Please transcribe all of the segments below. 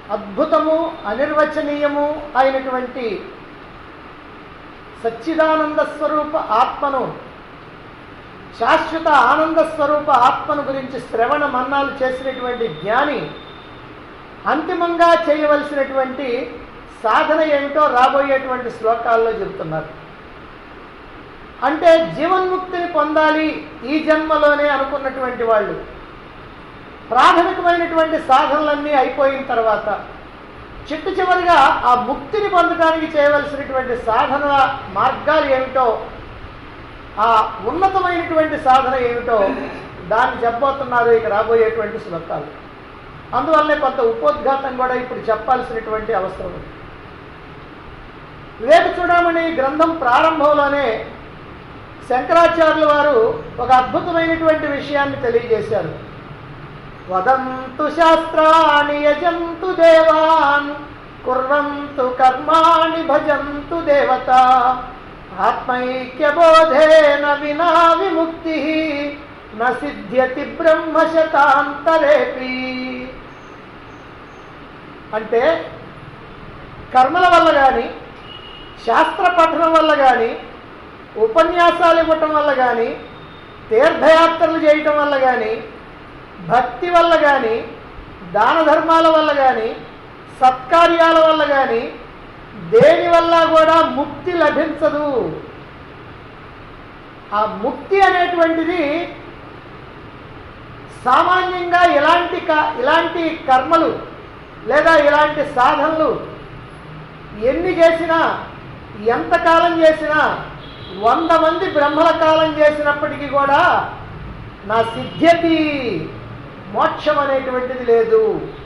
అద్భుతము అనిర్వచనీయము అయినటువంటి సచ్చిదానంద స్వరూప ఆత్మను శాశ్వత ఆనంద స్వరూప ఆత్మను గురించి శ్రవణ మన్నాలు చేసినటువంటి జ్ఞాని అంతిమంగా చేయవలసినటువంటి సాధన ఏమిటో రాబోయేటువంటి శ్లోకాల్లో చెబుతున్నారు అంటే జీవన్ముక్తిని పొందాలి ఈ జన్మలోనే అనుకున్నటువంటి వాళ్ళు ప్రాథమికమైనటువంటి సాధనలన్నీ అయిపోయిన తర్వాత చిట్టు చివరిగా ఆ ముక్తిని పొందడానికి చేయవలసినటువంటి సాధన మార్గాలు ఏమిటో ఆ ఉన్నతమైనటువంటి సాధన ఏమిటో దాన్ని చెప్పబోతున్నారు ఇక రాబోయేటువంటి శ్లోకాలు అందువల్లనే కొంత ఉపోద్ఘాతం కూడా ఇప్పుడు చెప్పాల్సినటువంటి అవసరం ఉంది వివేక చూడమని గ్రంథం ప్రారంభంలోనే శంకరాచార్యుల వారు ఒక అద్భుతమైనటువంటి విషయాన్ని తెలియజేశారు వదంతు శాస్త్రాణి యజంతు దేవాన్ కుర్వంతు కర్మాణి భజంతు దేవత ఆత్మైక్యబోధేన వినా విముక్తి న సిద్ధ్యతి బ్రహ్మశతాంతరేపి అంటే కర్మల వల్ల కానీ శాస్త్ర పఠనం వల్ల కానీ ఉపన్యాసాలు ఇవ్వటం వల్ల కానీ తీర్థయాత్రలు చేయటం వల్ల కానీ భక్తి వల్ల కానీ దాన ధర్మాల వల్ల కానీ సత్కార్యాల వల్ల కానీ దేని వల్ల కూడా ముక్తి లభించదు ఆ ముక్తి అనేటువంటిది సామాన్యంగా ఇలాంటి క- ఇలాంటి కర్మలు లేదా ఇలాంటి సాధనలు ఎన్ని చేసినా ఎంతకాలం చేసినా వంద మంది బ్రహ్మల కాలం చేసినప్పటికీ కూడా నా సిద్ధ్యతి మోక్షం అనేటువంటిది లేదు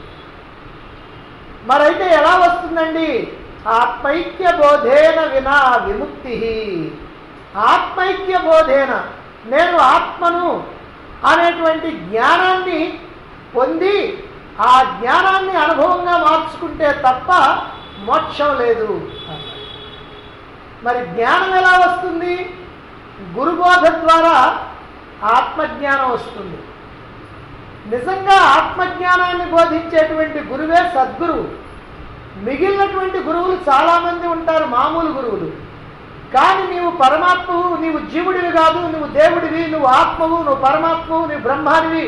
మరైతే ఎలా వస్తుందండి ఆత్మైక్య బోధేన వినా విముక్తి ఆత్మైక్య బోధేన నేను ఆత్మను అనేటువంటి జ్ఞానాన్ని పొంది ఆ జ్ఞానాన్ని అనుభవంగా మార్చుకుంటే తప్ప మోక్షం లేదు అన్నాడు. మరి జ్ఞానం ఎలా వస్తుంది గురుబోధ ద్వారా ఆత్మజ్ఞానం వస్తుంది నిజంగా ఆత్మజ్ఞానాన్ని బోధించేటువంటి గురువే సద్గురువు మిగిలినటువంటి గురువులు చాలామంది ఉంటారు మామూలు గురువులు కానీ నీవు పరమాత్మవు నీవు జీవుడివి కాదు నువ్వు దేవుడివి నువ్వు ఆత్మవు నువ్వు పరమాత్మవు నువ్వు బ్రహ్మానివి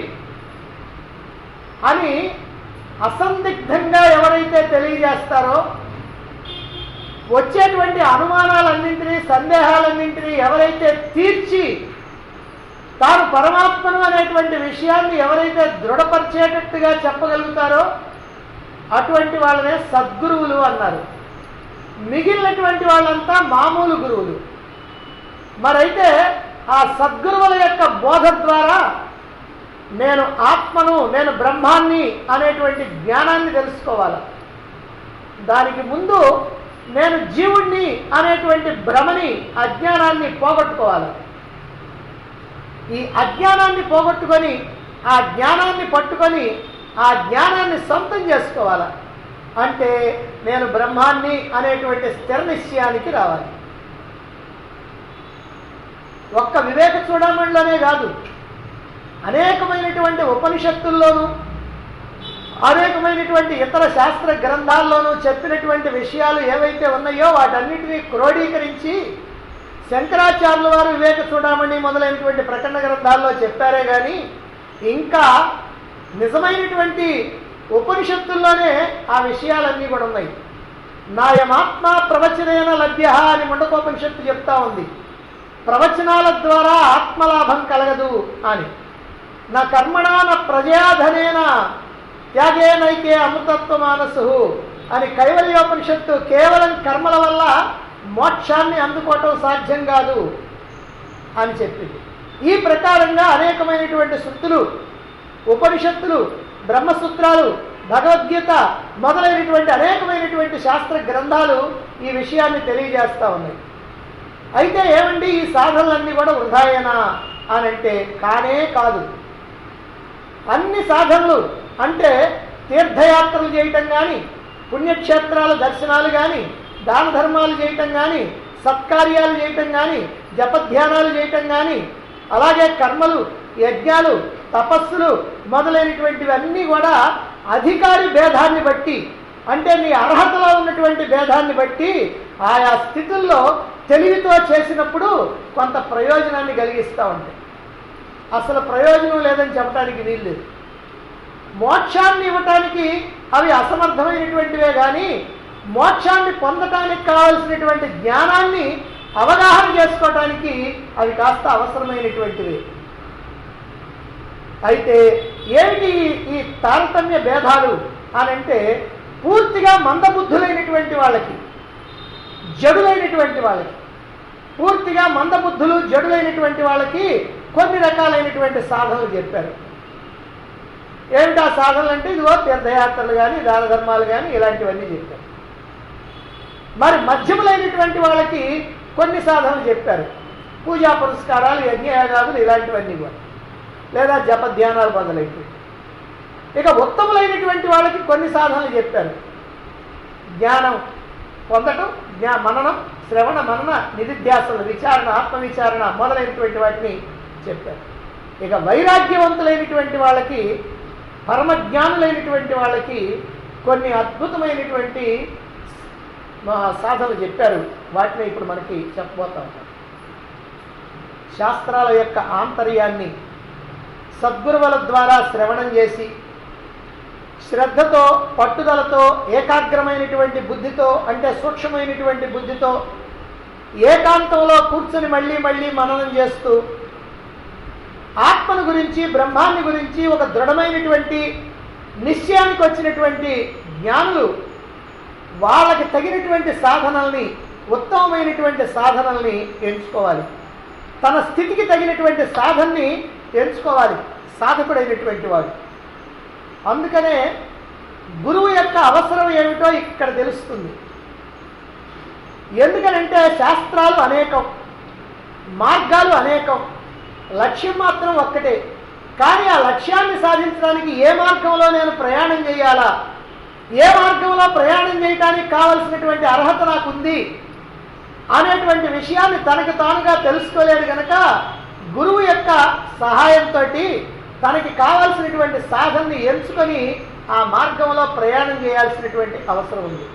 అని అసందిగ్ధంగా ఎవరైతే తెలియజేస్తారో వచ్చేటువంటి అనుమానాలన్నింటినీ సందేహాలన్నింటినీ ఎవరైతే తీర్చి తాను పరమాత్మను అనేటువంటి విషయాన్ని ఎవరైతే దృఢపరిచేటట్టుగా చెప్పగలుగుతారో అటువంటి వాళ్ళనే సద్గురువులు అన్నారు మిగిలినటువంటి వాళ్ళంతా మామూలు గురువులు మరైతే ఆ సద్గురువుల యొక్క బోధ ద్వారా నేను ఆత్మను నేను బ్రహ్మాన్ని అనేటువంటి జ్ఞానాన్ని తెలుసుకోవాలి దానికి ముందు నేను జీవుణ్ణి అనేటువంటి భ్రమని అజ్ఞానాన్ని పోగొట్టుకోవాలి ఈ అజ్ఞానాన్ని పోగొట్టుకొని ఆ జ్ఞానాన్ని పట్టుకొని ఆ జ్ఞానాన్ని సొంతం చేసుకోవాలి అంటే నేను బ్రహ్మాన్ని అనేటువంటి స్థిర నిశ్చయానికి రావాలి ఒక్క వివేక చూడమణిలోనే కాదు అనేకమైనటువంటి ఉపనిషత్తుల్లోనూ అనేకమైనటువంటి ఇతర శాస్త్ర గ్రంథాల్లోనూ చెప్పినటువంటి విషయాలు ఏవైతే ఉన్నాయో వాటన్నిటినీ క్రోడీకరించి శంకరాచార్యుల వారు వివేక చూడమని మొదలైనటువంటి ప్రకటన గ్రంథాల్లో చెప్పారే కానీ ఇంకా నిజమైనటువంటి ఉపనిషత్తుల్లోనే ఆ విషయాలన్నీ కూడా ఉన్నాయి నాయమాత్మ ప్రవచనైన లభ్య అని ముండకోపనిషత్తు చెప్తా ఉంది ప్రవచనాల ద్వారా ఆత్మలాభం కలగదు అని నా కర్మణ నా ప్రజాధనేన త్యాగేనైకే అమృతత్వ మానసు అని కైవల్యోపనిషత్తు కేవలం కర్మల వల్ల మోక్షాన్ని అందుకోవటం సాధ్యం కాదు అని చెప్పింది ఈ ప్రకారంగా అనేకమైనటువంటి శృతులు ఉపనిషత్తులు బ్రహ్మసూత్రాలు భగవద్గీత మొదలైనటువంటి అనేకమైనటువంటి శాస్త్ర గ్రంథాలు ఈ విషయాన్ని తెలియజేస్తా ఉన్నాయి అయితే ఏమండి ఈ సాధనలన్నీ కూడా వృధాయేనా అని అంటే కానే కాదు అన్ని సాధనలు అంటే తీర్థయాత్రలు చేయటం కానీ పుణ్యక్షేత్రాల దర్శనాలు కానీ దాన ధర్మాలు చేయటం కానీ సత్కార్యాలు చేయటం కానీ జపధ్యానాలు చేయటం కానీ అలాగే కర్మలు యజ్ఞాలు తపస్సులు మొదలైనటువంటివన్నీ కూడా అధికారి భేదాన్ని బట్టి అంటే నీ అర్హతలో ఉన్నటువంటి భేదాన్ని బట్టి ఆయా స్థితుల్లో తెలివితో చేసినప్పుడు కొంత ప్రయోజనాన్ని కలిగిస్తూ ఉంటాయి అసలు ప్రయోజనం లేదని చెప్పడానికి వీల్లేదు మోక్షాన్ని ఇవ్వటానికి అవి అసమర్థమైనటువంటివే కానీ మోక్షాన్ని పొందటానికి కావలసినటువంటి జ్ఞానాన్ని అవగాహన చేసుకోవటానికి అవి కాస్త అవసరమైనటువంటివి అయితే ఏమిటి ఈ- ఈ తారతమ్య భేదాలు అని అంటే పూర్తిగా మందబుద్ధులైనటువంటి వాళ్ళకి జడులైనటువంటి వాళ్ళకి పూర్తిగా మందబుద్ధులు జడులైనటువంటి వాళ్ళకి కొన్ని రకాలైనటువంటి సాధనలు చెప్పారు ఏమిటి ఆ సాధనలు అంటే ఇదిగో తీర్థయాత్రలు కానీ దాన ధర్మాలు కానీ ఇలాంటివన్నీ చెప్పారు మరి మధ్యములైనటువంటి వాళ్ళకి కొన్ని సాధనలు చెప్పారు పూజా పురస్కారాలు యజ్ఞయాగాదులు ఇలాంటివన్నీ కూడా లేదా జప ధ్యానాలు మొదలైనవి ఇక ఉత్తములైనటువంటి వాళ్ళకి కొన్ని సాధనలు చెప్పారు జ్ఞానం పొందటం జ్ఞా మననం శ్రవణ మనన నిధిధ్యాసన విచారణ ఆత్మవిచారణ మొదలైనటువంటి వాటిని చెప్పారు ఇక వైరాగ్యవంతులైనటువంటి వాళ్ళకి పరమజ్ఞానులైనటువంటి వాళ్ళకి కొన్ని అద్భుతమైనటువంటి మా సాధనలు చెప్పారు వాటిని ఇప్పుడు మనకి చెప్పబోతా ఉంటాం శాస్త్రాల యొక్క ఆంతర్యాన్ని సద్గురువుల ద్వారా శ్రవణం చేసి శ్రద్ధతో పట్టుదలతో ఏకాగ్రమైనటువంటి బుద్ధితో అంటే సూక్ష్మమైనటువంటి బుద్ధితో ఏకాంతంలో కూర్చుని మళ్ళీ మళ్ళీ మననం చేస్తూ ఆత్మను గురించి బ్రహ్మాన్ని గురించి ఒక దృఢమైనటువంటి నిశ్చయానికి వచ్చినటువంటి జ్ఞానులు వాళ్ళకి తగినటువంటి సాధనల్ని ఉత్తమమైనటువంటి సాధనల్ని ఎంచుకోవాలి తన స్థితికి తగినటువంటి సాధనని ఎంచుకోవాలి సాధకుడైనటువంటి వాడు అందుకనే గురువు యొక్క అవసరం ఏమిటో ఇక్కడ తెలుస్తుంది ఎందుకనంటే శాస్త్రాలు అనేకం మార్గాలు అనేకం లక్ష్యం మాత్రం ఒక్కటే కానీ ఆ లక్ష్యాన్ని సాధించడానికి ఏ మార్గంలో నేను ప్రయాణం చేయాలా ఏ మార్గంలో ప్రయాణం చేయడానికి కావలసినటువంటి అర్హత నాకు ఉంది అనేటువంటి విషయాన్ని తనకు తానుగా తెలుసుకోలేడు గనక గురువు యొక్క సహాయంతో తనకి కావాల్సినటువంటి సాధనని ఎంచుకొని ఆ మార్గంలో ప్రయాణం చేయాల్సినటువంటి అవసరం ఉంది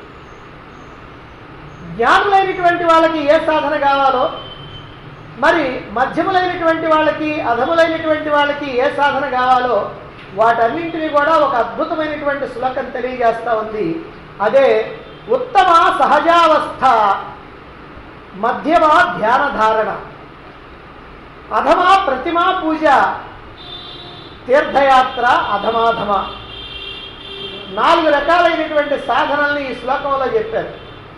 జ్ఞానులైనటువంటి వాళ్ళకి ఏ సాధన కావాలో మరి మధ్యములైనటువంటి వాళ్ళకి అధములైనటువంటి వాళ్ళకి ఏ సాధన కావాలో వాటన్నింటినీ కూడా ఒక అద్భుతమైనటువంటి శ్లోకం తెలియజేస్తా ఉంది అదే ఉత్తమ సహజావస్థ మధ్యమ ధ్యాన ధారణ అధమా ప్రతిమా పూజ తీర్థయాత్ర అధమాధమ నాలుగు రకాలైనటువంటి సాధనల్ని ఈ శ్లోకంలో చెప్పారు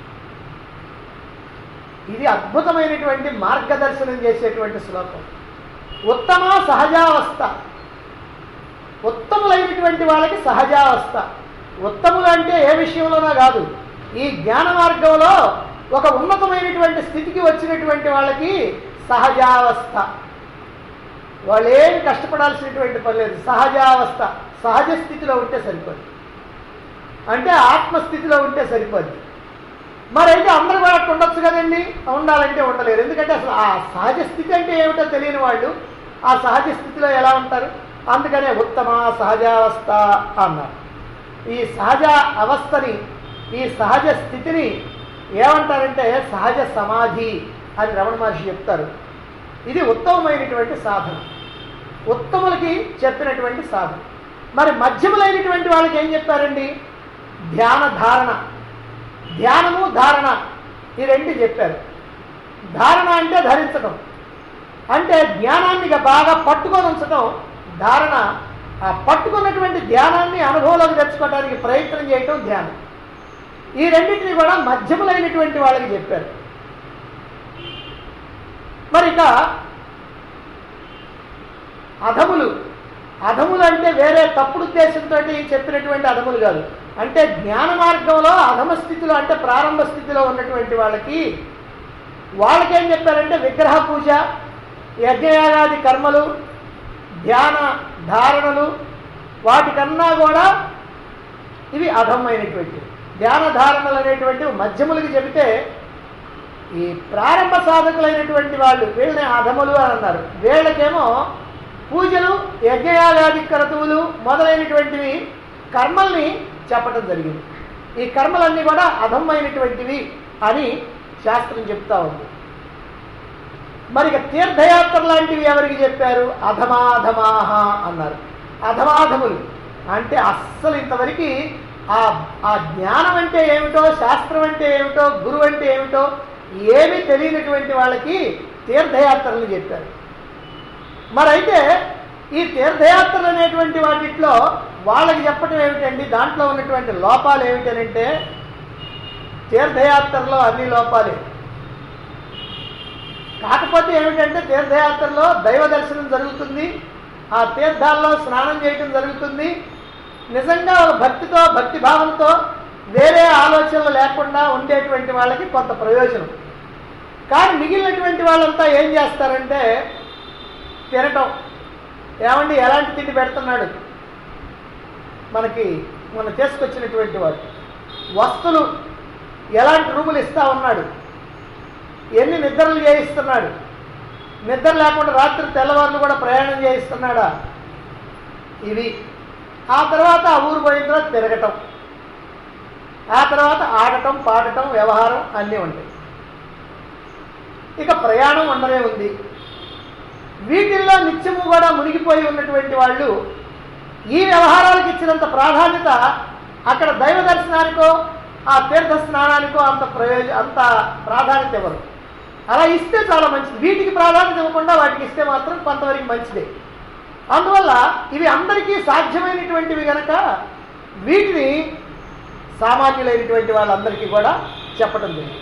ఇది అద్భుతమైనటువంటి మార్గదర్శనం చేసేటువంటి శ్లోకం ఉత్తమ సహజావస్థ ఉత్తములైనటువంటి వాళ్ళకి సహజావస్థ ఉత్తములు అంటే ఏ విషయంలోనో కాదు ఈ జ్ఞాన మార్గంలో ఒక ఉన్నతమైనటువంటి స్థితికి వచ్చినటువంటి వాళ్ళకి సహజావస్థ వాళ్ళు ఏం కష్టపడాల్సినటువంటి పని లేదు సహజావస్థ సహజ స్థితిలో ఉంటే సరిపోద్ది అంటే ఆత్మస్థితిలో ఉంటే సరిపోద్ది మరి అయితే అందరూ కూడా అట్లా ఉండొచ్చు కదండి ఉండాలంటే ఉండలేరు ఎందుకంటే అసలు ఆ సహజ స్థితి అంటే ఏమిటో తెలియని వాళ్ళు ఆ సహజ స్థితిలో ఎలా ఉంటారు అందుకనే ఉత్తమ సహజావస్థ అన్నారు ఈ సహజ అవస్థని ఈ సహజ స్థితిని ఏమంటారంటే సహజ సమాధి అని రమణ మహర్షి చెప్తారు ఇది ఉత్తమమైనటువంటి సాధన ఉత్తములకి చెప్పినటువంటి సాధన మరి మధ్యములైనటువంటి వాళ్ళకి ఏం చెప్పారండి ధ్యాన ధారణ ధ్యానము ధారణ ఈ రెండు చెప్పారు ధారణ అంటే ధరించడం అంటే జ్ఞానాన్ని ఇక బాగా పట్టుకొని ఉంచడం ధారణ ఆ పట్టుకున్నటువంటి ధ్యానాన్ని అనుభవంలోకి తెచ్చుకోవడానికి ప్రయత్నం చేయటం ధ్యానం ఈ రెండింటిని కూడా మధ్యములైనటువంటి వాళ్ళకి చెప్పారు మరి ఇక అధములు అధములు అంటే వేరే తప్పుడు ఉద్దేశంతో చెప్పినటువంటి అధములు కాదు అంటే జ్ఞాన మార్గంలో అధమ స్థితిలో అంటే ప్రారంభ స్థితిలో ఉన్నటువంటి వాళ్ళకి వాళ్ళకేం చెప్పారంటే విగ్రహ పూజ యజ్ఞయాగాది కర్మలు ధ్యాన ధారణలు వాటికన్నా కూడా ఇవి అధమైనటువంటివి ధ్యాన ధారణలు అనేటువంటివి మధ్యములకి చెబితే ఈ ప్రారంభ సాధకులైనటువంటి వాళ్ళు వీళ్ళని అధములు అని అన్నారు వీళ్ళకేమో పూజలు యజ్ఞయాగాది క్రతువులు మొదలైనటువంటివి కర్మల్ని చెప్పడం జరిగింది ఈ కర్మలన్నీ కూడా అధమైనటువంటివి అని శాస్త్రం చెప్తా ఉంది మరి ఇక తీర్థయాత్ర లాంటివి ఎవరికి చెప్పారు అధమాధమాహ అన్నారు అధమాధములు అంటే అస్సలు ఇంతవరకు ఆ ఆ జ్ఞానం అంటే ఏమిటో శాస్త్రం అంటే ఏమిటో గురువు అంటే ఏమిటో ఏమీ తెలియనటువంటి వాళ్ళకి తీర్థయాత్రలు చెప్పారు మరి అయితే ఈ తీర్థయాత్రలు అనేటువంటి వాటిట్లో వాళ్ళకి చెప్పటం ఏమిటండి దాంట్లో ఉన్నటువంటి లోపాలు ఏమిటనంటే తీర్థయాత్రలో అన్ని లోపాలే కాకపోతే ఏమిటంటే తీర్థయాత్రలో దైవ దర్శనం జరుగుతుంది ఆ తీర్థాల్లో స్నానం చేయడం జరుగుతుంది నిజంగా ఒక భక్తితో భక్తి భావంతో వేరే ఆలోచనలు లేకుండా ఉండేటువంటి వాళ్ళకి కొంత ప్రయోజనం కానీ మిగిలినటువంటి వాళ్ళంతా ఏం చేస్తారంటే తినటం ఏమండి ఎలాంటి తిండి పెడుతున్నాడు మనకి మనం చేసుకొచ్చినటువంటి వాడు వస్తువులు ఎలాంటి రూములు ఇస్తా ఉన్నాడు ఎన్ని నిద్రలు చేయిస్తున్నాడు నిద్ర లేకుండా రాత్రి తెల్లవారులు కూడా ప్రయాణం చేయిస్తున్నాడా ఇవి ఆ తర్వాత ఆ ఊరు పోయిన తర్వాత తిరగటం ఆ తర్వాత ఆడటం పాడటం వ్యవహారం అన్నీ ఉంటాయి ఇక ప్రయాణం ఉండనే ఉంది వీటిల్లో నిత్యము కూడా మునిగిపోయి ఉన్నటువంటి వాళ్ళు ఈ వ్యవహారాలకు ఇచ్చినంత ప్రాధాన్యత అక్కడ దైవ దర్శనానికో ఆ తీర్థ స్నానానికో అంత ప్రయోజ అంత ప్రాధాన్యత ఇవ్వరు అలా ఇస్తే చాలా మంచిది వీటికి ప్రాధాన్యత ఇవ్వకుండా వాటికి ఇస్తే మాత్రం కొంతవరకు మంచిదే అందువల్ల ఇవి అందరికీ సాధ్యమైనటువంటివి గనక వీటిని సామాన్యులైనటువంటి వాళ్ళందరికీ కూడా చెప్పటం జరిగింది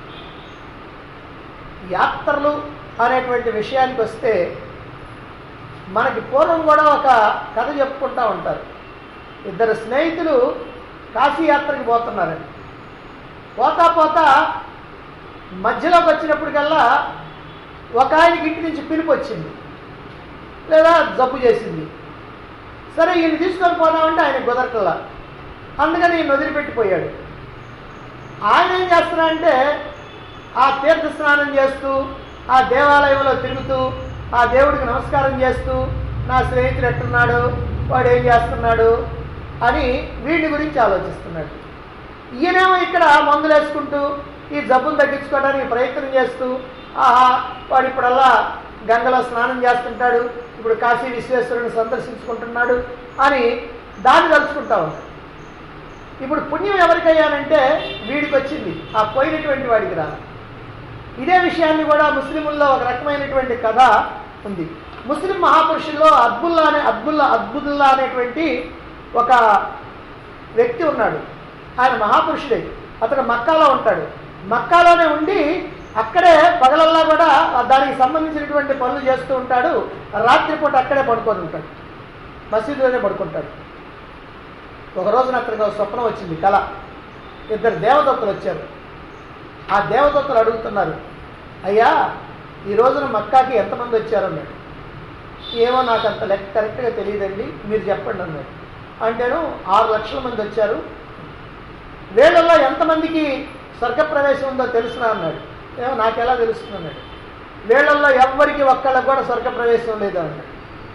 యాత్రలు అనేటువంటి విషయానికి వస్తే మనకి పూర్వం కూడా ఒక కథ చెప్పుకుంటా ఉంటారు ఇద్దరు స్నేహితులు కాశీ యాత్రకి పోతున్నారండి పోతా పోతా మధ్యలోకి వచ్చినప్పటికల్లా ఒక ఆయనకి ఇంటి నుంచి పిలుపు వచ్చింది లేదా జబ్బు చేసింది సరే ఈయన తీసుకొని పోదామంటే ఆయన కుదరకల్లా అందుకని ఈయన వదిలిపెట్టిపోయాడు ఆయన ఏం చేస్తున్నాడంటే ఆ తీర్థ స్నానం చేస్తూ ఆ దేవాలయంలో తిరుగుతూ ఆ దేవుడికి నమస్కారం చేస్తూ నా స్నేహితుడు ఎట్టున్నాడు వాడు ఏం చేస్తున్నాడు అని వీడి గురించి ఆలోచిస్తున్నాడు ఈయనేమో ఇక్కడ మందులు వేసుకుంటూ ఈ జబ్బును తగ్గించుకోవడానికి ప్రయత్నం చేస్తూ ఆహా వాడు ఇప్పుడల్లా గంగలో స్నానం చేస్తుంటాడు ఇప్పుడు కాశీ విశ్వేశ్వరుని సందర్శించుకుంటున్నాడు అని దాన్ని తలుచుకుంటా ఉన్నాడు ఇప్పుడు పుణ్యం ఎవరికయ్యానంటే వీడికి వచ్చింది ఆ పోయినటువంటి వాడికి రా ఇదే విషయాన్ని కూడా ముస్లిముల్లో ఒక రకమైనటువంటి కథ ఉంది ముస్లిం మహాపురుషుల్లో అద్బుల్లా అనే అద్బుల్లా అద్బుల్లా అనేటువంటి ఒక వ్యక్తి ఉన్నాడు ఆయన మహాపురుషుడే అతను మక్కాలో ఉంటాడు మక్కాలోనే ఉండి అక్కడే పగలల్లా కూడా దానికి సంబంధించినటువంటి పనులు చేస్తూ ఉంటాడు రాత్రిపూట అక్కడే పడుకొని ఉంటాడు మసీదులోనే పడుకుంటాడు ఒక రోజున అక్కడికి ఒక స్వప్నం వచ్చింది కళ ఇద్దరు దేవదత్తులు వచ్చారు ఆ దేవదత్తులు అడుగుతున్నారు అయ్యా ఈ రోజున మక్కాకి ఎంతమంది వచ్చారు అన్నాడు ఏమో నాకు అంత లెక్క కరెక్ట్గా తెలియదండి మీరు చెప్పండి అన్నాడు అంటేను ఆరు లక్షల మంది వచ్చారు వీళ్ళల్లో ఎంతమందికి స్వర్గప్రవేశం ఉందో తెలుసునా అన్నాడు ఏమో నాకు ఎలా తెలుస్తుంది అన్నాడు వీళ్ళల్లో ఎవ్వరికి ఒక్కళ్ళకి కూడా స్వర్గప్రవేశం లేదు అన్నాడు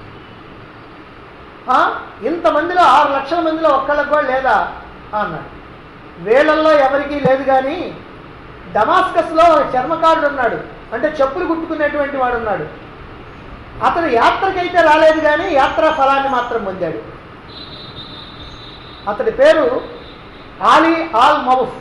"ఆ? ఇంతమందిలో ఆరు లక్షల మందిలో ఒక్కళ్ళకి కూడా లేదా అన్నాడు వీళ్ళల్లో ఎవరికీ లేదు కానీ డమాస్కస్లో ఒక చర్మకారుడు ఉన్నాడు అంటే చెప్పులు కుట్టుకునేటువంటి వాడు ఉన్నాడు అతను యాత్రకైతే రాలేదు కానీ యాత్రా ఫలాన్ని మాత్రం పొందాడు అతడి పేరు ఆలీ ఆల్ మౌఫ్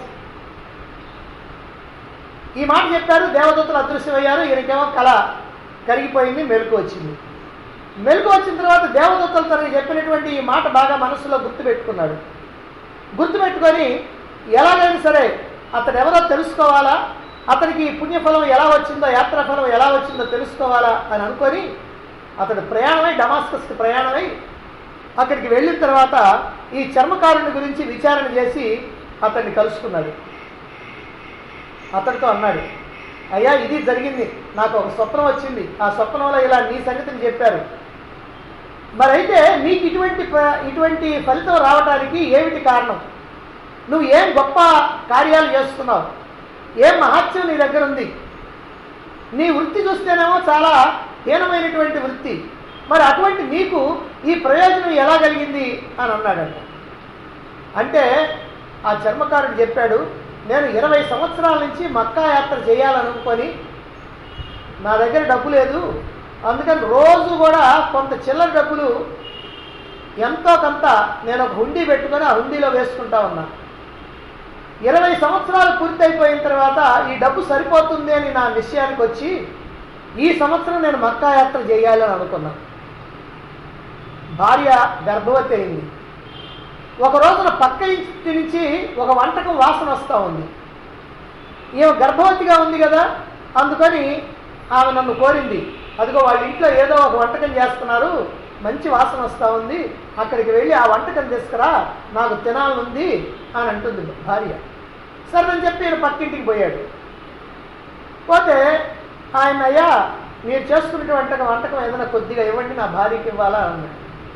ఈ మాట చెప్పారు దేవదత్తులు అదృశ్యమయ్యారు ఈయనకేమో కళ కరిగిపోయింది మెలకు వచ్చింది మెలకు వచ్చిన తర్వాత దేవదత్తులు తనకి చెప్పినటువంటి ఈ మాట బాగా మనసులో గుర్తుపెట్టుకున్నాడు గుర్తుపెట్టుకొని ఎలాగైనా సరే అతడు ఎవరో తెలుసుకోవాలా అతనికి ఈ పుణ్యఫలం ఎలా వచ్చిందో యాత్రాఫలం ఎలా వచ్చిందో తెలుసుకోవాలా అని అనుకొని అతడు ప్రయాణమై డమాస్కస్కి ప్రయాణమై అక్కడికి వెళ్ళిన తర్వాత ఈ చర్మకారుని గురించి విచారణ చేసి అతన్ని కలుసుకున్నాడు అతడితో అన్నాడు అయ్యా ఇది జరిగింది నాకు ఒక స్వప్నం వచ్చింది ఆ స్వప్నంలో ఇలా నీ సంగతిని చెప్పారు మరైతే నీకు ఇటువంటి ప- ఇటువంటి ఫలితం రావడానికి ఏమిటి కారణం నువ్వు ఏం గొప్ప కార్యాలు చేస్తున్నావు ఏం మహత్యం నీ దగ్గర ఉంది నీ వృత్తి చూస్తేనేమో చాలా హీనమైనటువంటి వృత్తి మరి అటువంటి నీకు ఈ ప్రయోజనం ఎలా కలిగింది అని అన్నాడంట అంటే ఆ చర్మకారుడు చెప్పాడు నేను ఇరవై సంవత్సరాల నుంచి మక్కా యాత్ర చేయాలనుకొని నా దగ్గర డబ్బు లేదు అందుకని రోజు కూడా కొంత చిల్లర డబ్బులు ఎంతో కొంత నేను ఒక హుండీ పెట్టుకొని ఆ హుండీలో వేసుకుంటా ఉన్నా ఇరవై సంవత్సరాలు పూర్తయిపోయిన తర్వాత ఈ డబ్బు సరిపోతుంది అని నా విషయానికి వచ్చి ఈ సంవత్సరం నేను మక్కా యాత్ర చేయాలని అనుకున్నా భార్య గర్భవతి అయింది ఒక రోజున పక్క ఇంటి నుంచి ఒక వంటకం వాసన వస్తూ ఉంది ఈమె గర్భవతిగా ఉంది కదా అందుకని ఆమె నన్ను కోరింది అదిగో వాళ్ళ ఇంట్లో ఏదో ఒక వంటకం చేస్తున్నారు మంచి వాసన వస్తూ ఉంది అక్కడికి వెళ్ళి ఆ వంటకం తీసుకురా నాకు తినాలనుంది అని అంటుంది భార్య సరేని చెప్పి ఈయన పక్కింటికి పోయాడు పోతే ఆయన అయ్యా మీరు చేసుకునే వంటకం వంటకం ఏదైనా కొద్దిగా ఇవ్వండి నా భార్యకి ఇవ్వాలా అన్నాడు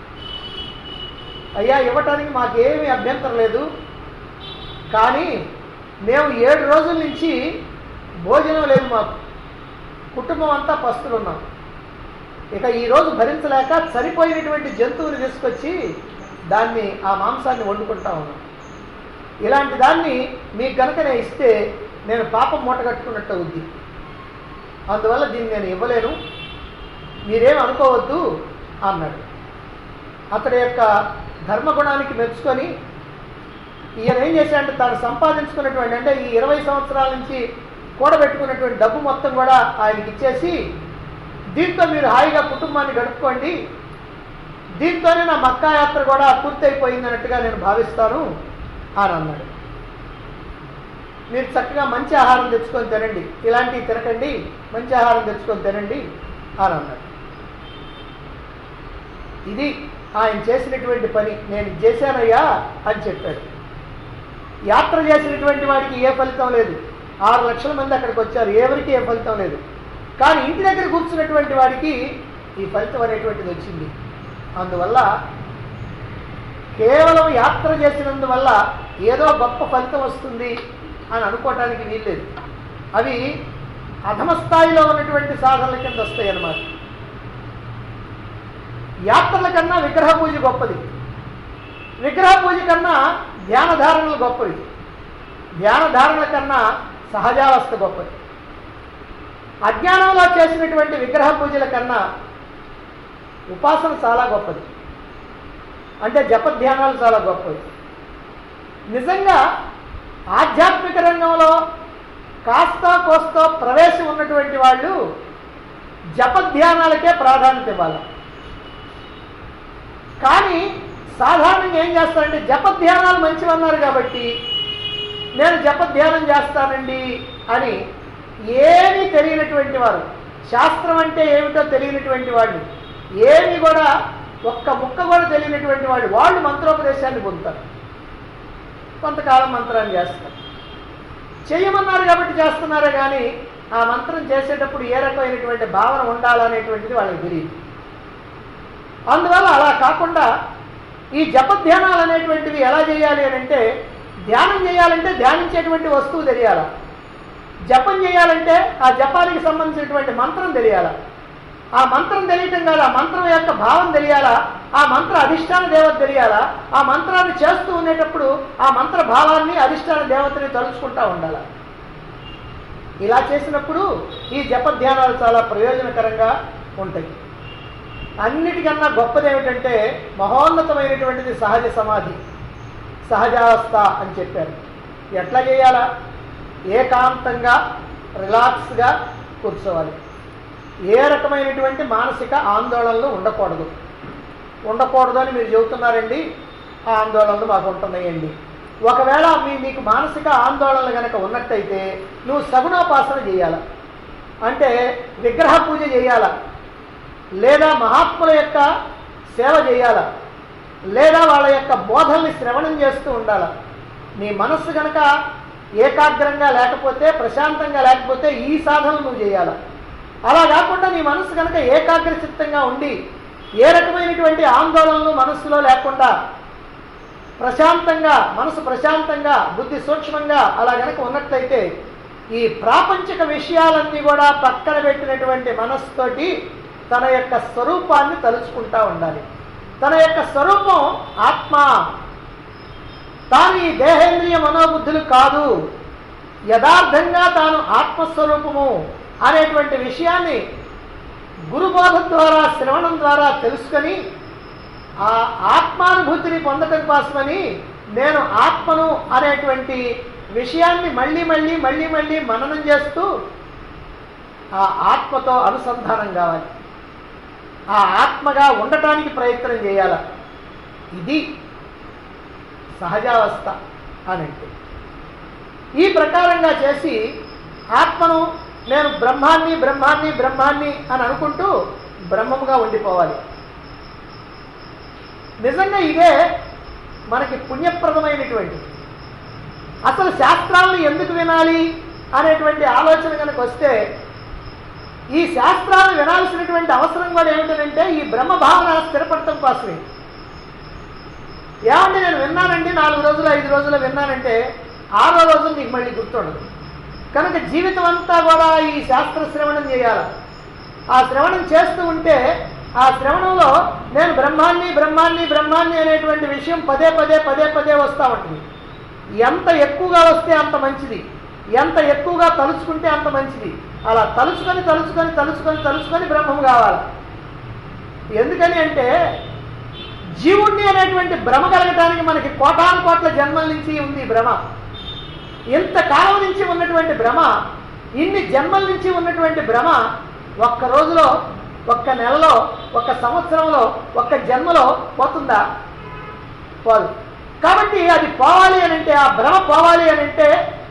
అయ్యా ఇవ్వటానికి మాకేమీ అభ్యంతరం లేదు కానీ మేము ఏడు రోజుల నుంచి భోజనం లేదు మాకు కుటుంబం అంతా పస్తులు ఉన్నాం ఇక ఈరోజు భరించలేక చనిపోయినటువంటి జంతువుని తీసుకొచ్చి దాన్ని ఆ మాంసాన్ని వండుకుంటా ఉన్నాం ఇలాంటి దాన్ని మీకు గనక నేను ఇస్తే నేను పాపం మూట కట్టుకున్నట్టు అవుద్ది అందువల్ల దీన్ని నేను ఇవ్వలేను మీరేం అనుకోవద్దు అన్నాడు అతడి యొక్క ధర్మగుణానికి మెచ్చుకొని ఈయన ఏం చేశాడంటే తాను సంపాదించుకున్నటువంటి అంటే ఈ ఇరవై సంవత్సరాల నుంచి కూడబెట్టుకున్నటువంటి డబ్బు మొత్తం కూడా ఆయనకి ఇచ్చేసి దీంతో మీరు హాయిగా కుటుంబాన్ని గడుపుకోండి దీంతోనే నా మక్కా యాత్ర కూడా పూర్తయిపోయింది అన్నట్టుగా నేను భావిస్తాను అని అన్నాడు మీరు చక్కగా మంచి ఆహారం తెచ్చుకొని తినండి ఇలాంటివి తినకండి మంచి ఆహారం తెచ్చుకొని తినండి అని అన్నాడు ఇది ఆయన చేసినటువంటి పని నేను ఇది చేశానయ్యా అని చెప్పాడు యాత్ర చేసినటువంటి వాడికి ఏ ఫలితం లేదు ఆరు లక్షల మంది అక్కడికి వచ్చారు ఎవరికి ఏ ఫలితం లేదు కానీ ఇంటి దగ్గర కూర్చున్నటువంటి వాడికి ఈ ఫలితం అనేటువంటిది వచ్చింది అందువల్ల కేవలం యాత్ర చేసినందువల్ల ఏదో గొప్ప ఫలితం వస్తుంది అని అనుకోవటానికి వీల్లేదు అవి అధమ స్థాయిలో ఉన్నటువంటి సాధనల కింద వస్తాయి అన్నమాట యాత్రల కన్నా విగ్రహ పూజ గొప్పది విగ్రహ పూజ కన్నా ధ్యాన ధారణలు గొప్పది ధ్యాన ధారణల కన్నా సహజావస్థ గొప్పది అజ్ఞానంలో చేసినటువంటి విగ్రహ పూజల కన్నా ఉపాసన చాలా గొప్పది అంటే జప ధ్యానాలు చాలా గొప్పవి నిజంగా ఆధ్యాత్మిక రంగంలో కాస్త కోస్తో ప్రవేశం ఉన్నటువంటి వాళ్ళు జప ధ్యానాలకే ప్రాధాన్యత ఇవ్వాలి కానీ సాధారణంగా ఏం చేస్తారంటే జప ధ్యానాలు మంచివన్నారు కాబట్టి నేను జప ధ్యానం చేస్తానండి అని ఏమీ తెలియనటువంటి వారు శాస్త్రం అంటే ఏమిటో తెలియనటువంటి వాళ్ళు ఏమి కూడా ఒక్క ముక్క కూడా తెలియనటువంటి వాళ్ళు వాళ్ళు మంత్రోపదేశాన్ని పొందుతారు కొంతకాలం మంత్రాన్ని చేస్తారు చేయమన్నారు కాబట్టి చేస్తున్నారే కానీ ఆ మంత్రం చేసేటప్పుడు ఏ రకమైనటువంటి భావన ఉండాలనేటువంటిది వాళ్ళకి తెలియదు అందువల్ల అలా కాకుండా ఈ జపధ్యానాలు అనేటువంటివి ఎలా చేయాలి అని అంటే ధ్యానం చేయాలంటే ధ్యానించేటువంటి వస్తువు తెలియాలా జపం చేయాలంటే ఆ జపానికి సంబంధించినటువంటి మంత్రం తెలియాలా ఆ మంత్రం తెలియటం కాదు ఆ మంత్రం యొక్క భావం తెలియాలా ఆ మంత్ర అధిష్టాన దేవత తెలియాలా ఆ మంత్రాన్ని చేస్తూ ఉండేటప్పుడు ఆ మంత్ర భావాన్ని అధిష్టాన దేవతని తలుచుకుంటా ఉండాలా ఇలా చేసినప్పుడు ఈ జప ధ్యానాలు చాలా ప్రయోజనకరంగా ఉంటాయి అన్నిటికన్నా గొప్పది ఏమిటంటే మహోన్నతమైనటువంటిది సహజ సమాధి సహజావస్థ అని చెప్పారు ఎట్లా చేయాలా ఏకాంతంగా రిలాక్స్గా కూర్చోవాలి ఏ రకమైనటువంటి మానసిక ఆందోళనలు ఉండకూడదు ఉండకూడదు అని మీరు చెబుతున్నారండి ఆ ఆందోళనలు మాకు ఉంటున్నాయండి ఒకవేళ మీ మీకు మానసిక ఆందోళనలు కనుక ఉన్నట్టయితే నువ్వు సగుణోపాసన చేయాల అంటే విగ్రహ పూజ చేయాల లేదా మహాత్ముల యొక్క సేవ చేయాల లేదా వాళ్ళ యొక్క బోధల్ని శ్రవణం చేస్తూ ఉండాల నీ మనస్సు కనుక ఏకాగ్రంగా లేకపోతే ప్రశాంతంగా లేకపోతే ఈ సాధనలు నువ్వు చేయాలా అలా కాకుండా నీ మనస్సు కనుక ఏకాగ్ర చిత్తంగా ఉండి ఏ రకమైనటువంటి ఆందోళనలు మనస్సులో లేకుండా ప్రశాంతంగా మనసు ప్రశాంతంగా బుద్ధి సూక్ష్మంగా అలా గనక ఉన్నట్లయితే ఈ ప్రాపంచిక విషయాలన్నీ కూడా పక్కన పెట్టినటువంటి మనస్సుతోటి తన యొక్క స్వరూపాన్ని తలుచుకుంటా ఉండాలి తన యొక్క స్వరూపం ఆత్మ తాను ఈ దేహేంద్రియ మనోబుద్ధులు కాదు యథార్థంగా తాను ఆత్మస్వరూపము అనేటువంటి విషయాన్ని గురుబోధ ద్వారా శ్రవణం ద్వారా తెలుసుకొని ఆ ఆత్మానుభూతిని పొందటం కోసమని నేను ఆత్మను అనేటువంటి విషయాన్ని మళ్ళీ మళ్ళీ మళ్ళీ మళ్ళీ మననం చేస్తూ ఆ ఆత్మతో అనుసంధానం కావాలి ఆ ఆత్మగా ఉండటానికి ప్రయత్నం చేయాల ఇది సహజావస్థ అని అంటే ఈ ప్రకారంగా చేసి ఆత్మను నేను బ్రహ్మాన్ని బ్రహ్మాన్ని బ్రహ్మాన్ని అని అనుకుంటూ బ్రహ్మముగా ఉండిపోవాలి నిజంగా ఇదే మనకి పుణ్యప్రదమైనటువంటి అసలు శాస్త్రాలను ఎందుకు వినాలి అనేటువంటి ఆలోచన కనుక వస్తే ఈ శాస్త్రాలను వినాల్సినటువంటి అవసరం కూడా ఏమిటంటే ఈ బ్రహ్మ భావన స్థిరపడటం కోసమే ఏమంటే నేను విన్నానండి నాలుగు రోజులు ఐదు రోజులు విన్నానంటే ఆరో రోజు నీకు మళ్ళీ గుర్తుండదు కనుక జీవితం అంతా కూడా ఈ శాస్త్ర శ్రవణం చేయాలి ఆ శ్రవణం చేస్తూ ఉంటే ఆ శ్రవణంలో నేను బ్రహ్మాన్ని బ్రహ్మాన్ని బ్రహ్మాన్ని అనేటువంటి విషయం పదే పదే పదే పదే వస్తూ ఉంటుంది ఎంత ఎక్కువగా వస్తే అంత మంచిది ఎంత ఎక్కువగా తలుచుకుంటే అంత మంచిది అలా తలుచుకొని తలుచుకొని తలుచుకొని తలుచుకొని బ్రహ్మం కావాలి ఎందుకని అంటే జీవుణ్ణి అనేటువంటి భ్రమ కలగటానికి మనకి కోటాను కోట్ల జన్మల నుంచి ఉంది ఈ భ్రమ ఇంత కాలం నుంచి ఉన్నటువంటి భ్రమ ఇన్ని జన్మల నుంచి ఉన్నటువంటి భ్రమ ఒక్క రోజులో ఒక్క నెలలో ఒక్క సంవత్సరంలో ఒక్క జన్మలో పోతుందా పోదు కాబట్టి అది పోవాలి అని అంటే ఆ భ్రమ పోవాలి అని అంటే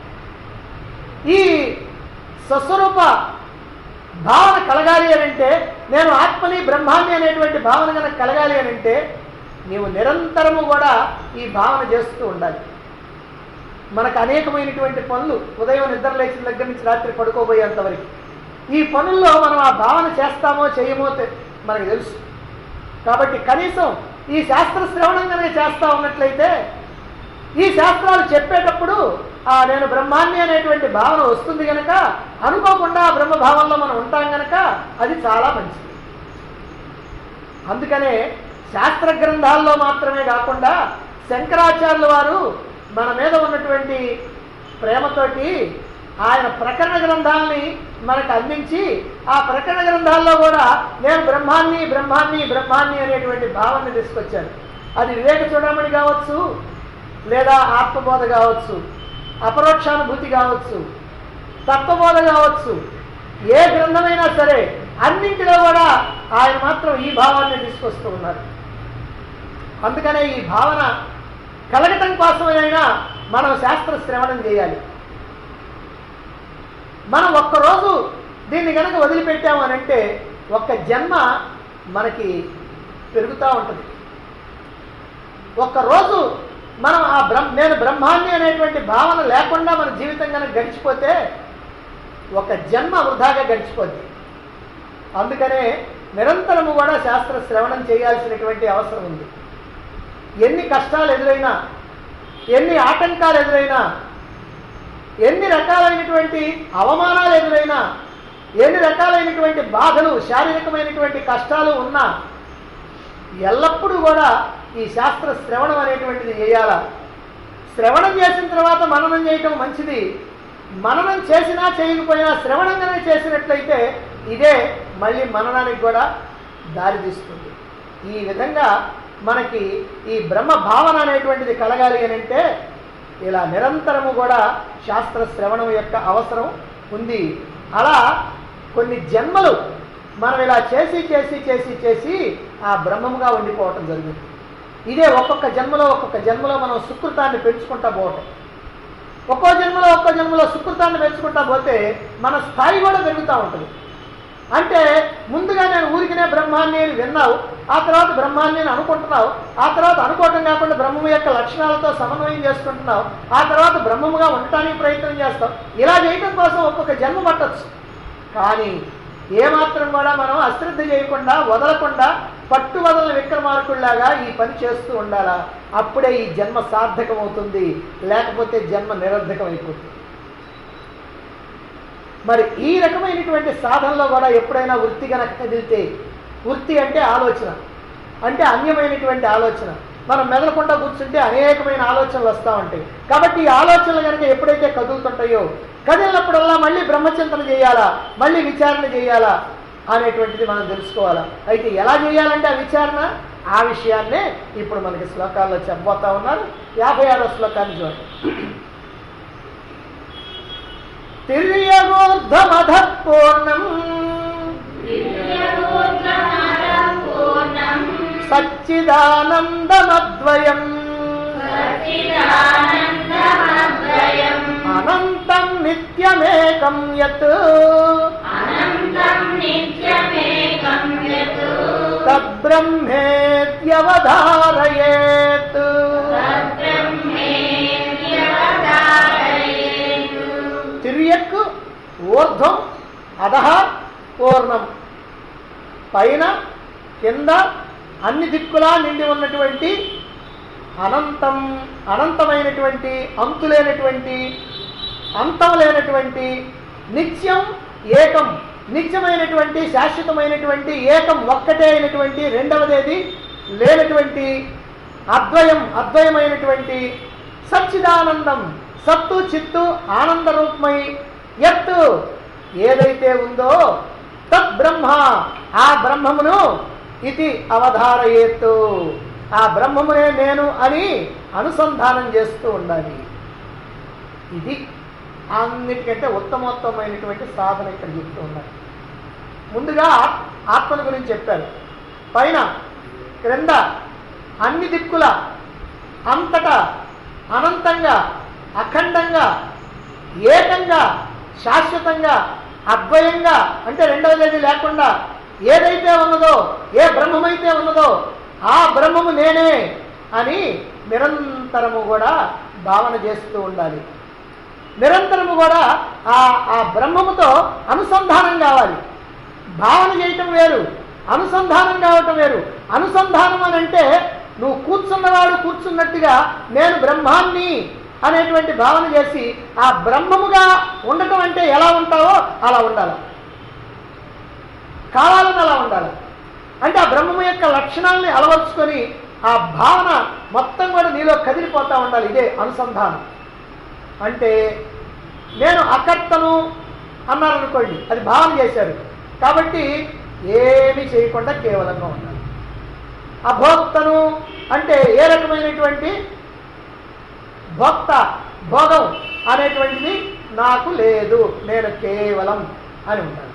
ఈ స్వస్వరూప భావన కలగాలి అని అంటే నేను ఆత్మని బ్రహ్మాన్ని అనేటువంటి భావన కనుక కలగాలి అని అంటే నీవు నిరంతరము కూడా ఈ భావన చేస్తూ ఉండాలి మనకు అనేకమైనటువంటి పనులు ఉదయం నిద్ర లేచిన దగ్గర నుంచి రాత్రి పడుకోబోయేంత వరకు ఈ పనుల్లో మనం ఆ భావన చేస్తామో చేయమో తె- మనకు తెలుసు కాబట్టి కనీసం ఈ శాస్త్ర శ్రవణం కనుక చేస్తా ఉన్నట్లయితే ఈ శాస్త్రాలు చెప్పేటప్పుడు ఆ నేను బ్రహ్మాన్ని అనేటువంటి భావన వస్తుంది గనక అనుకోకుండా ఆ బ్రహ్మ భావంలో మనం ఉంటాం గనక అది చాలా మంచిది అందుకనే శాస్త్ర గ్రంథాల్లో మాత్రమే కాకుండా శంకరాచార్యుల వారు మన మీద ఉన్నటువంటి ప్రేమతోటి ఆయన ప్రకరణ గ్రంథాలని మనకు అందించి ఆ ప్రకరణ గ్రంథాల్లో కూడా నేను బ్రహ్మాన్ని బ్రహ్మాన్ని బ్రహ్మాన్ని అనేటువంటి భావాన్ని తీసుకొచ్చాను అది వివేక చూడమని కావచ్చు లేదా ఆత్మబోధ కావచ్చు అపరోక్షానుభూతి కావచ్చు తత్వబోధ కావచ్చు ఏ గ్రంథమైనా సరే అన్నింటిలో కూడా ఆయన మాత్రం ఈ భావాన్ని తీసుకొస్తూ ఉన్నారు అందుకనే ఈ భావన కలగటం కోసమైనా మనం శాస్త్ర శ్రవణం చేయాలి మనం ఒక్కరోజు దీన్ని కనుక వదిలిపెట్టాము అని అంటే ఒక్క జన్మ మనకి పెరుగుతూ ఉంటుంది ఒక్కరోజు మనం ఆ బ్రహ్మ నేను బ్రహ్మాన్ని అనేటువంటి భావన లేకుండా మన జీవితం కనుక గడిచిపోతే ఒక జన్మ వృధాగా గడిచిపోద్ది అందుకనే నిరంతరము కూడా శాస్త్ర శ్రవణం చేయాల్సినటువంటి అవసరం ఉంది ఎన్ని కష్టాలు ఎదురైనా ఎన్ని ఆటంకాలు ఎదురైనా ఎన్ని రకాలైనటువంటి అవమానాలు ఎదురైనా ఎన్ని రకాలైనటువంటి బాధలు శారీరకమైనటువంటి కష్టాలు ఉన్నా ఎల్లప్పుడూ కూడా ఈ శాస్త్ర శ్రవణం అనేటువంటిది చేయాలా శ్రవణం చేసిన తర్వాత మననం చేయటం మంచిది మననం చేసినా చేయకపోయినా శ్రవణం కనుక చేసినట్లయితే ఇదే మళ్ళీ మననానికి కూడా దారితీస్తుంది ఈ విధంగా మనకి ఈ బ్రహ్మ భావన అనేటువంటిది కలగాలి అని అంటే ఇలా నిరంతరము కూడా శాస్త్ర శ్రవణం యొక్క అవసరం ఉంది అలా కొన్ని జన్మలు మనం ఇలా చేసి చేసి చేసి చేసి ఆ బ్రహ్మముగా ఉండిపోవటం జరిగింది ఇదే ఒక్కొక్క జన్మలో ఒక్కొక్క జన్మలో మనం సుకృతాన్ని పెంచుకుంటా పోవటం ఒక్కో జన్మలో ఒక్కో జన్మలో సుకృతాన్ని పెంచుకుంటా పోతే మన స్థాయి కూడా పెరుగుతూ ఉంటుంది అంటే ముందుగా నేను ఊరికినే బ్రహ్మాన్ని అని విన్నావు ఆ తర్వాత బ్రహ్మాన్ని అని అనుకుంటున్నావు ఆ తర్వాత అనుకోవటం కాకుండా బ్రహ్మము యొక్క లక్షణాలతో సమన్వయం చేసుకుంటున్నావు ఆ తర్వాత బ్రహ్మముగా ఉండటానికి ప్రయత్నం చేస్తావు ఇలా చేయటం కోసం ఒక్కొక్క జన్మ పట్టచ్చు కానీ ఏమాత్రం కూడా మనం అశ్రద్ధ చేయకుండా వదలకుండా పట్టు వదలని విక్రమార్కుల్లాగా ఈ పని చేస్తూ ఉండాలా అప్పుడే ఈ జన్మ సార్థకం అవుతుంది లేకపోతే జన్మ నిరర్ధకం అయిపోతుంది మరి ఈ రకమైనటువంటి సాధనలో కూడా ఎప్పుడైనా వృత్తి కనుక కదిలితే వృత్తి అంటే ఆలోచన అంటే అన్యమైనటువంటి ఆలోచన మనం మెదలకుండా కూర్చుంటే అనేకమైన ఆలోచనలు వస్తూ ఉంటాయి కాబట్టి ఈ ఆలోచనలు కనుక ఎప్పుడైతే కదులుతుంటాయో కదిలినప్పుడల్లా మళ్ళీ బ్రహ్మచింతన చేయాలా మళ్ళీ విచారణ చేయాలా అనేటువంటిది మనం తెలుసుకోవాలా అయితే ఎలా చేయాలంటే ఆ విచారణ ఆ విషయాన్నే ఇప్పుడు మనకి శ్లోకాల్లో చెప్పబోతా ఉన్నారు యాభై ఆరో శ్లోకాన్ని చూడండి తిర్యగోర్ధమధ పూర్ణం సచ్చిదానందమద్వయం అనంతం నిత్యమేకం యత్ తద్బ్రహ్మేత్యవధారయేత్ తిరియక్ ఊర్ధ్వం అధః పూర్ణం పైన కింద అన్ని దిక్కులా నిండి ఉన్నటువంటి అనంతం అనంతమైనటువంటి అంతులేనటువంటి అంతం లేనటువంటి నిత్యం ఏకం నిత్యమైనటువంటి శాశ్వతమైనటువంటి ఏకం ఒక్కటే అయినటువంటి రెండవదేది లేనటువంటి అద్వయం అద్వయమైనటువంటి సచ్చిదానందం సత్తు చిత్తు ఆనంద రూపమై ఎత్తు ఏదైతే ఉందో తత్ బ్రహ్మ ఆ బ్రహ్మమును ఇది అవధారయేత్తు ఆ బ్రహ్మమునే నేను అని అనుసంధానం చేస్తూ ఉండాలి ఇది అన్నిటికంటే ఉత్తమోత్తమైనటువంటి సాధన ఇక్కడ చెప్తూ ఉన్నారు ముందుగా ఆత్- ఆత్మను గురించి చెప్పారు పైన క్రింద అన్ని దిక్కుల అంతటా అనంతంగా అఖండంగా ఏకంగా శాశ్వతంగా అద్వయంగా అంటే రెండవది లేకుండా ఏదైతే ఉన్నదో ఏ బ్రహ్మమైతే ఉన్నదో ఆ బ్రహ్మము నేనే అని నిరంతరము కూడా భావన చేస్తూ ఉండాలి నిరంతరము కూడా ఆ ఆ బ్రహ్మముతో అనుసంధానం కావాలి భావన చేయటం వేరు అనుసంధానం కావటం వేరు అనుసంధానం అని అంటే నువ్వు కూర్చున్నవాడు కూర్చున్నట్టుగా నేను బ్రహ్మాన్ని అనేటువంటి భావన చేసి ఆ బ్రహ్మముగా ఉండటం అంటే ఎలా ఉంటావో అలా ఉండాలి కావాలని అలా ఉండాలి అంటే ఆ బ్రహ్మము యొక్క లక్షణాలని అలవర్చుకొని ఆ భావన మొత్తం కూడా నీలో కదిలిపోతూ ఉండాలి ఇదే అనుసంధానం అంటే నేను అకర్తను అన్నారనుకోండి అది భావన చేశారు కాబట్టి ఏమీ చేయకుండా కేవలంగా ఉండాలి అభోక్తను అంటే ఏ రకమైనటువంటి భోక్త భోగం అనేటువంటిది నాకు లేదు నేను కేవలం అని ఉంటాను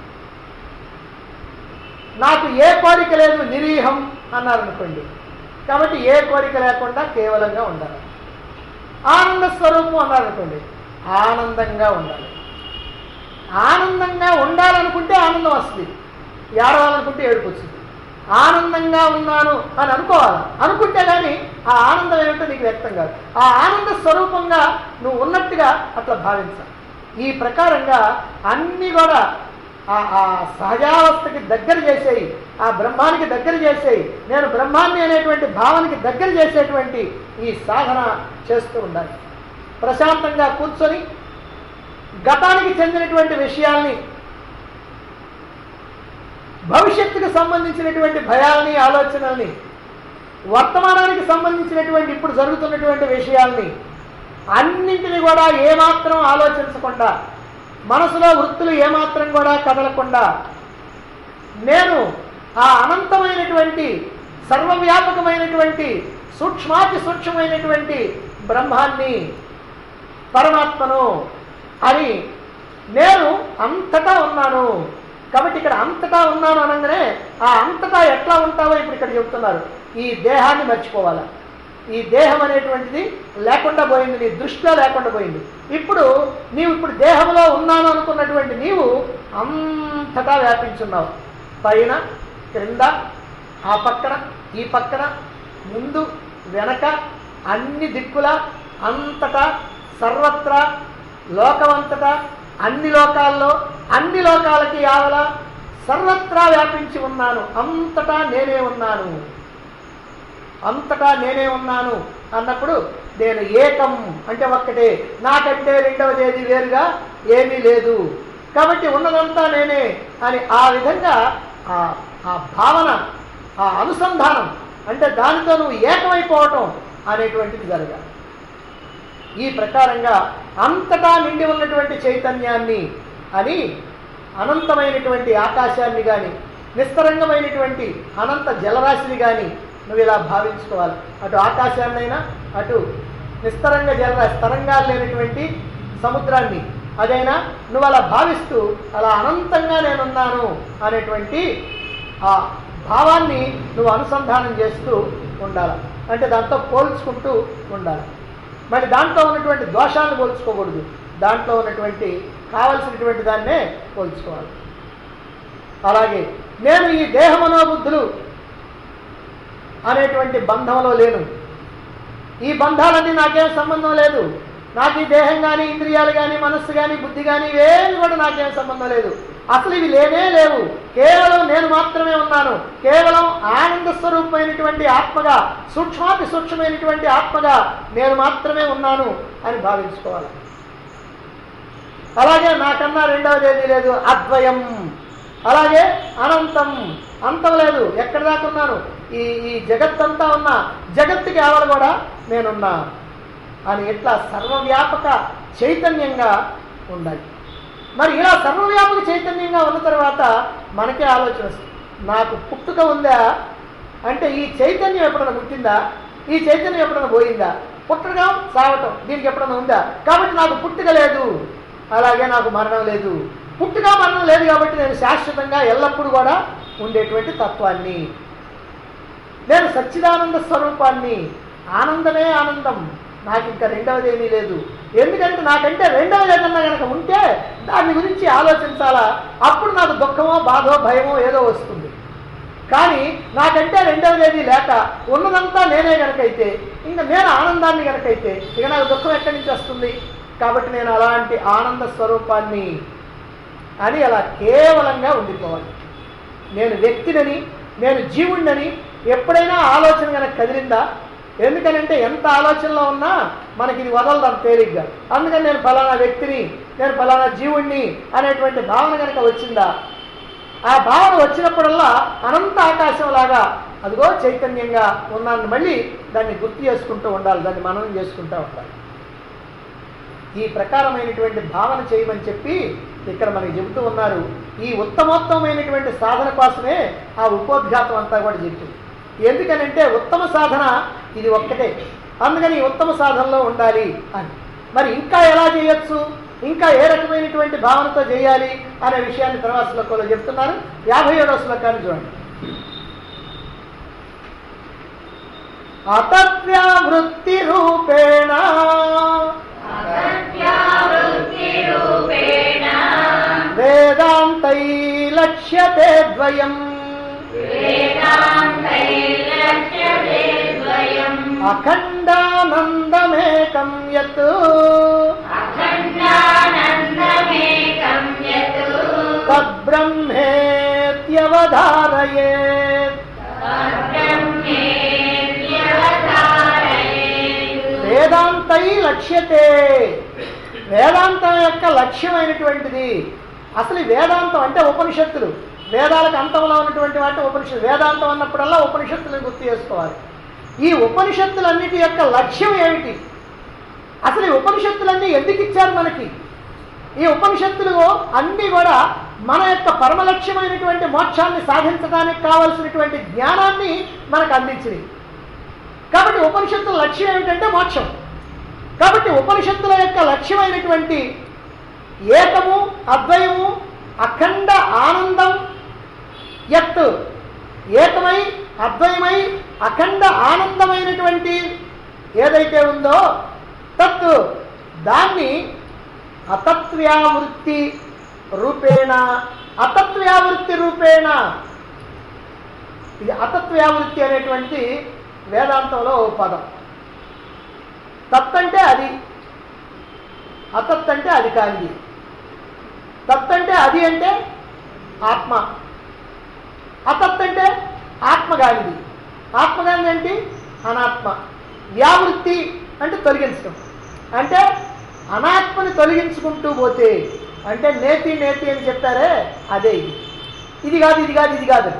నాకు ఏ కోరిక లేదు నిరీహం అన్నారనుకోండి కాబట్టి ఏ కోరిక లేకుండా కేవలంగా ఉండాలి ఆనంద స్వరూపం అన్నారనుకోండి ఆనందంగా ఉండాలి ఆనందంగా ఉండాలనుకుంటే ఆనందం వస్తుంది ఏడవాలనుకుంటే ఏడుపు వచ్చింది ఆనందంగా ఉన్నాను అని అనుకోవాలి అనుకుంటే కానీ ఆ ఆనందం ఏమిటో నీకు వ్యక్తం కాదు ఆ ఆనంద స్వరూపంగా నువ్వు ఉన్నట్టుగా అట్లా భావించాలి ఈ ప్రకారంగా అన్నీ కూడా ఆ ఆ సహజావస్థకి దగ్గర చేసేయి ఆ బ్రహ్మానికి దగ్గర చేసేయి నేను బ్రహ్మాన్ని అనేటువంటి భావనకి దగ్గర చేసేటువంటి ఈ సాధన చేస్తూ ఉండాలి ప్రశాంతంగా కూర్చొని గతానికి చెందినటువంటి విషయాల్ని భవిష్యత్తుకు సంబంధించినటువంటి భయాల్ని ఆలోచనల్ని వర్తమానానికి సంబంధించినటువంటి ఇప్పుడు జరుగుతున్నటువంటి విషయాల్ని అన్నింటిని కూడా ఏమాత్రం ఆలోచించకుండా మనసులో వృత్తులు ఏమాత్రం కూడా కదలకుండా నేను ఆ అనంతమైనటువంటి సర్వవ్యాపకమైనటువంటి సూక్ష్మాతి సూక్ష్మమైనటువంటి బ్రహ్మాన్ని పరమాత్మను అని నేను అంతటా ఉన్నాను కాబట్టి ఇక్కడ అంతటా ఉన్నాను అనగానే ఆ అంతటా ఎట్లా ఉంటావో ఇప్పుడు ఇక్కడ చెప్తున్నారు ఈ దేహాన్ని మర్చిపోవాలి ఈ దేహం అనేటువంటిది లేకుండా పోయింది నీ దృష్టిలో లేకుండా పోయింది ఇప్పుడు నీవు ఇప్పుడు దేహంలో ఉన్నాను అనుకున్నటువంటి నీవు అంతటా వ్యాపించున్నావు పైన క్రింద ఆ పక్కన ఈ పక్కన ముందు వెనక అన్ని దిక్కుల అంతటా సర్వత్రా లోకమంతటా అన్ని లోకాల్లో అన్ని లోకాలకి ఆవల సర్వత్రా వ్యాపించి ఉన్నాను అంతటా నేనే ఉన్నాను అంతటా నేనే ఉన్నాను అన్నప్పుడు నేను ఏకం అంటే ఒక్కటే నాకంటే రెండవది ఏది వేరుగా ఏమీ లేదు కాబట్టి ఉన్నదంతా నేనే అని ఆ విధంగా ఆ ఆ భావన ఆ అనుసంధానం అంటే దానితో నువ్వు ఏకమైపోవటం అనేటువంటిది జరగాలి ఈ ప్రకారంగా అంతటా నిండి ఉన్నటువంటి చైతన్యాన్ని అని అనంతమైనటువంటి ఆకాశాన్ని కానీ నిస్తరంగమైనటువంటి అనంత జలరాశిని కానీ నువ్వు ఇలా భావించుకోవాలి అటు ఆకాశాన్నైనా అటు నిస్తరంగ జలరాశి తరంగాలు లేనటువంటి సముద్రాన్ని అదైనా నువ్వు అలా భావిస్తూ అలా అనంతంగా నేనున్నాను అనేటువంటి ఆ భావాన్ని నువ్వు అనుసంధానం చేస్తూ ఉండాలి అంటే దాంతో పోల్చుకుంటూ ఉండాలి మరి దాంట్లో ఉన్నటువంటి దోషాలను పోల్చుకోకూడదు దాంట్లో ఉన్నటువంటి కావలసినటువంటి దాన్నే పోల్చుకోవాలి అలాగే నేను ఈ దేహమనోబుద్ధులు అనేటువంటి బంధంలో లేను ఈ బంధాలన్నీ నాకేం సంబంధం లేదు నాకు ఈ దేహం కానీ ఇంద్రియాలు కానీ మనస్సు కానీ బుద్ధి కానీ ఇవేమి కూడా నాకేం సంబంధం లేదు అసలు ఇవి లేనే లేవు కేవలం నేను మాత్రమే ఉన్నాను కేవలం ఆనంద స్వరూపమైనటువంటి ఆత్మగా సూక్ష్మాతి సూక్ష్మమైనటువంటి ఆత్మగా నేను మాత్రమే ఉన్నాను అని భావించుకోవాలి అలాగే నాకన్నా రెండవది ఏది లేదు అద్వయం అలాగే అనంతం అంతం లేదు ఎక్కడ దాకా ఉన్నాను ఈ ఈ జగత్తంతా ఉన్నా జగత్తుకి ఆవల కూడా నేనున్నా అని ఇట్లా సర్వవ్యాపక చైతన్యంగా ఉండాలి మరి ఇలా సర్వవ్యాపక చైతన్యంగా ఉన్న తర్వాత మనకే ఆలోచన వస్తుంది నాకు పుట్టుక ఉందా అంటే ఈ చైతన్యం ఎప్పుడైనా పుట్టిందా ఈ చైతన్యం ఎప్పుడైనా పోయిందా పుట్టడం సావటం దీనికి ఎప్పుడైనా ఉందా కాబట్టి నాకు పుట్టుక లేదు అలాగే నాకు మరణం లేదు పుట్టుక మరణం లేదు కాబట్టి నేను శాశ్వతంగా ఎల్లప్పుడూ కూడా ఉండేటువంటి తత్వాన్ని నేను సచ్చిదానంద స్వరూపాన్ని ఆనందమే ఆనందం నాకు ఇంకా రెండవది ఏమీ లేదు ఎందుకంటే నాకంటే రెండవది ఏదన్నా కనుక ఉంటే దాని గురించి ఆలోచించాలా అప్పుడు నాకు దుఃఖమో బాధో భయమో ఏదో వస్తుంది కానీ నాకంటే రెండవది ఏది లేక ఉన్నదంతా నేనే గనకైతే ఇంకా నేను ఆనందాన్ని గనకైతే ఇక నాకు దుఃఖం ఎక్కడి నుంచి వస్తుంది కాబట్టి నేను అలాంటి ఆనంద స్వరూపాన్ని అని అలా కేవలంగా ఉండిపోవాలి నేను వ్యక్తినని నేను జీవుణ్ణని ఎప్పుడైనా ఆలోచన కనుక కదిలిందా ఎందుకనంటే ఎంత ఆలోచనలో ఉన్నా మనకి ఇది వదలదాం తేలిగ్గా అందుకని నేను ఫలానా వ్యక్తిని నేను ఫలానా జీవుణ్ణి అనేటువంటి భావన కనుక వచ్చిందా ఆ భావన వచ్చినప్పుడల్లా అనంత ఆకాశం లాగా అదిగో చైతన్యంగా ఉన్నాను మళ్ళీ దాన్ని గుర్తు చేసుకుంటూ ఉండాలి దాన్ని మననం చేసుకుంటూ ఉండాలి ఈ ప్రకారమైనటువంటి భావన చేయమని చెప్పి ఇక్కడ మనకి చెబుతూ ఉన్నారు ఈ ఉత్తమోత్తమైనటువంటి సాధన కోసమే ఆ ఉపోద్ఘాతం అంతా కూడా చెప్తుంది ఎందుకనంటే ఉత్తమ సాధన ఇది ఒక్కటే అందుకని ఈ ఉత్తమ సాధనలో ఉండాలి అని మరి ఇంకా ఎలా చేయొచ్చు ఇంకా ఏ రకమైనటువంటి భావనతో చేయాలి అనే విషయాన్ని తర్వాత శ్లోకంలో చెప్తున్నారు యాభై ఏడవ శ్లోకాన్ని చూడండి అతవ్యావృత్తి రూపేణ అసత్యావృత్తిరూపేణ వేదాంతై లక్ష్యతే ద్వయం వేదాంతైర్లక్ష్యతే ద్వయం అఖండానందమేకం యత్ అఖండానందమేకం యత్ తద్బ్రహ్మేత్యవధారయేత్ బ్రహ్మేత్యవధారయేత్ వేదాంతై లక్ష్యతే వేదాంతం యొక్క లక్ష్యమైనటువంటిది అసలు ఈ వేదాంతం అంటే ఉపనిషత్తులు వేదాలకు అంతంలో ఉన్నటువంటి వాటి ఉపనిషత్తు వేదాంతం అన్నప్పుడల్లా ఉపనిషత్తులను గుర్తు చేసుకోవాలి ఈ ఉపనిషత్తులన్నిటి యొక్క లక్ష్యం ఏమిటి అసలు ఈ ఉపనిషత్తులన్నీ ఎందుకు ఇచ్చారు మనకి ఈ ఉపనిషత్తులు అన్నీ కూడా మన యొక్క పరమలక్ష్యమైనటువంటి మోక్షాన్ని సాధించడానికి కావలసినటువంటి జ్ఞానాన్ని మనకు అందించినవి కాబట్టి ఉపనిషత్తుల లక్ష్యం ఏమిటంటే మోక్షం కాబట్టి ఉపనిషత్తుల యొక్క లక్ష్యమైనటువంటి ఏకము అద్వయము అఖండ ఆనందం ఎత్ ఏకమై అద్వయమై అఖండ ఆనందమైనటువంటి ఏదైతే ఉందో తత్ దాన్ని అతత్వ్యావృత్తి రూపేణ అతత్వ్యావృత్తి రూపేణ ఇది అతత్వ్యావృత్తి అనేటువంటి వేదాంతంలో ఓ పదం తత్ అంటే అది అతత్ అంటే అది కానిది తత్ అంటే అది అంటే ఆత్మ అతత్ అంటే ఆత్మ కానిది ఆత్మ కానిది ఏంటి అనాత్మ వ్యావృత్తి అంటే తొలగించడం అంటే అనాత్మని తొలగించుకుంటూ పోతే అంటే నేతి నేతి అని చెప్పారే అదే ఇది ఇది కాదు ఇది కాదు ఇది కాదు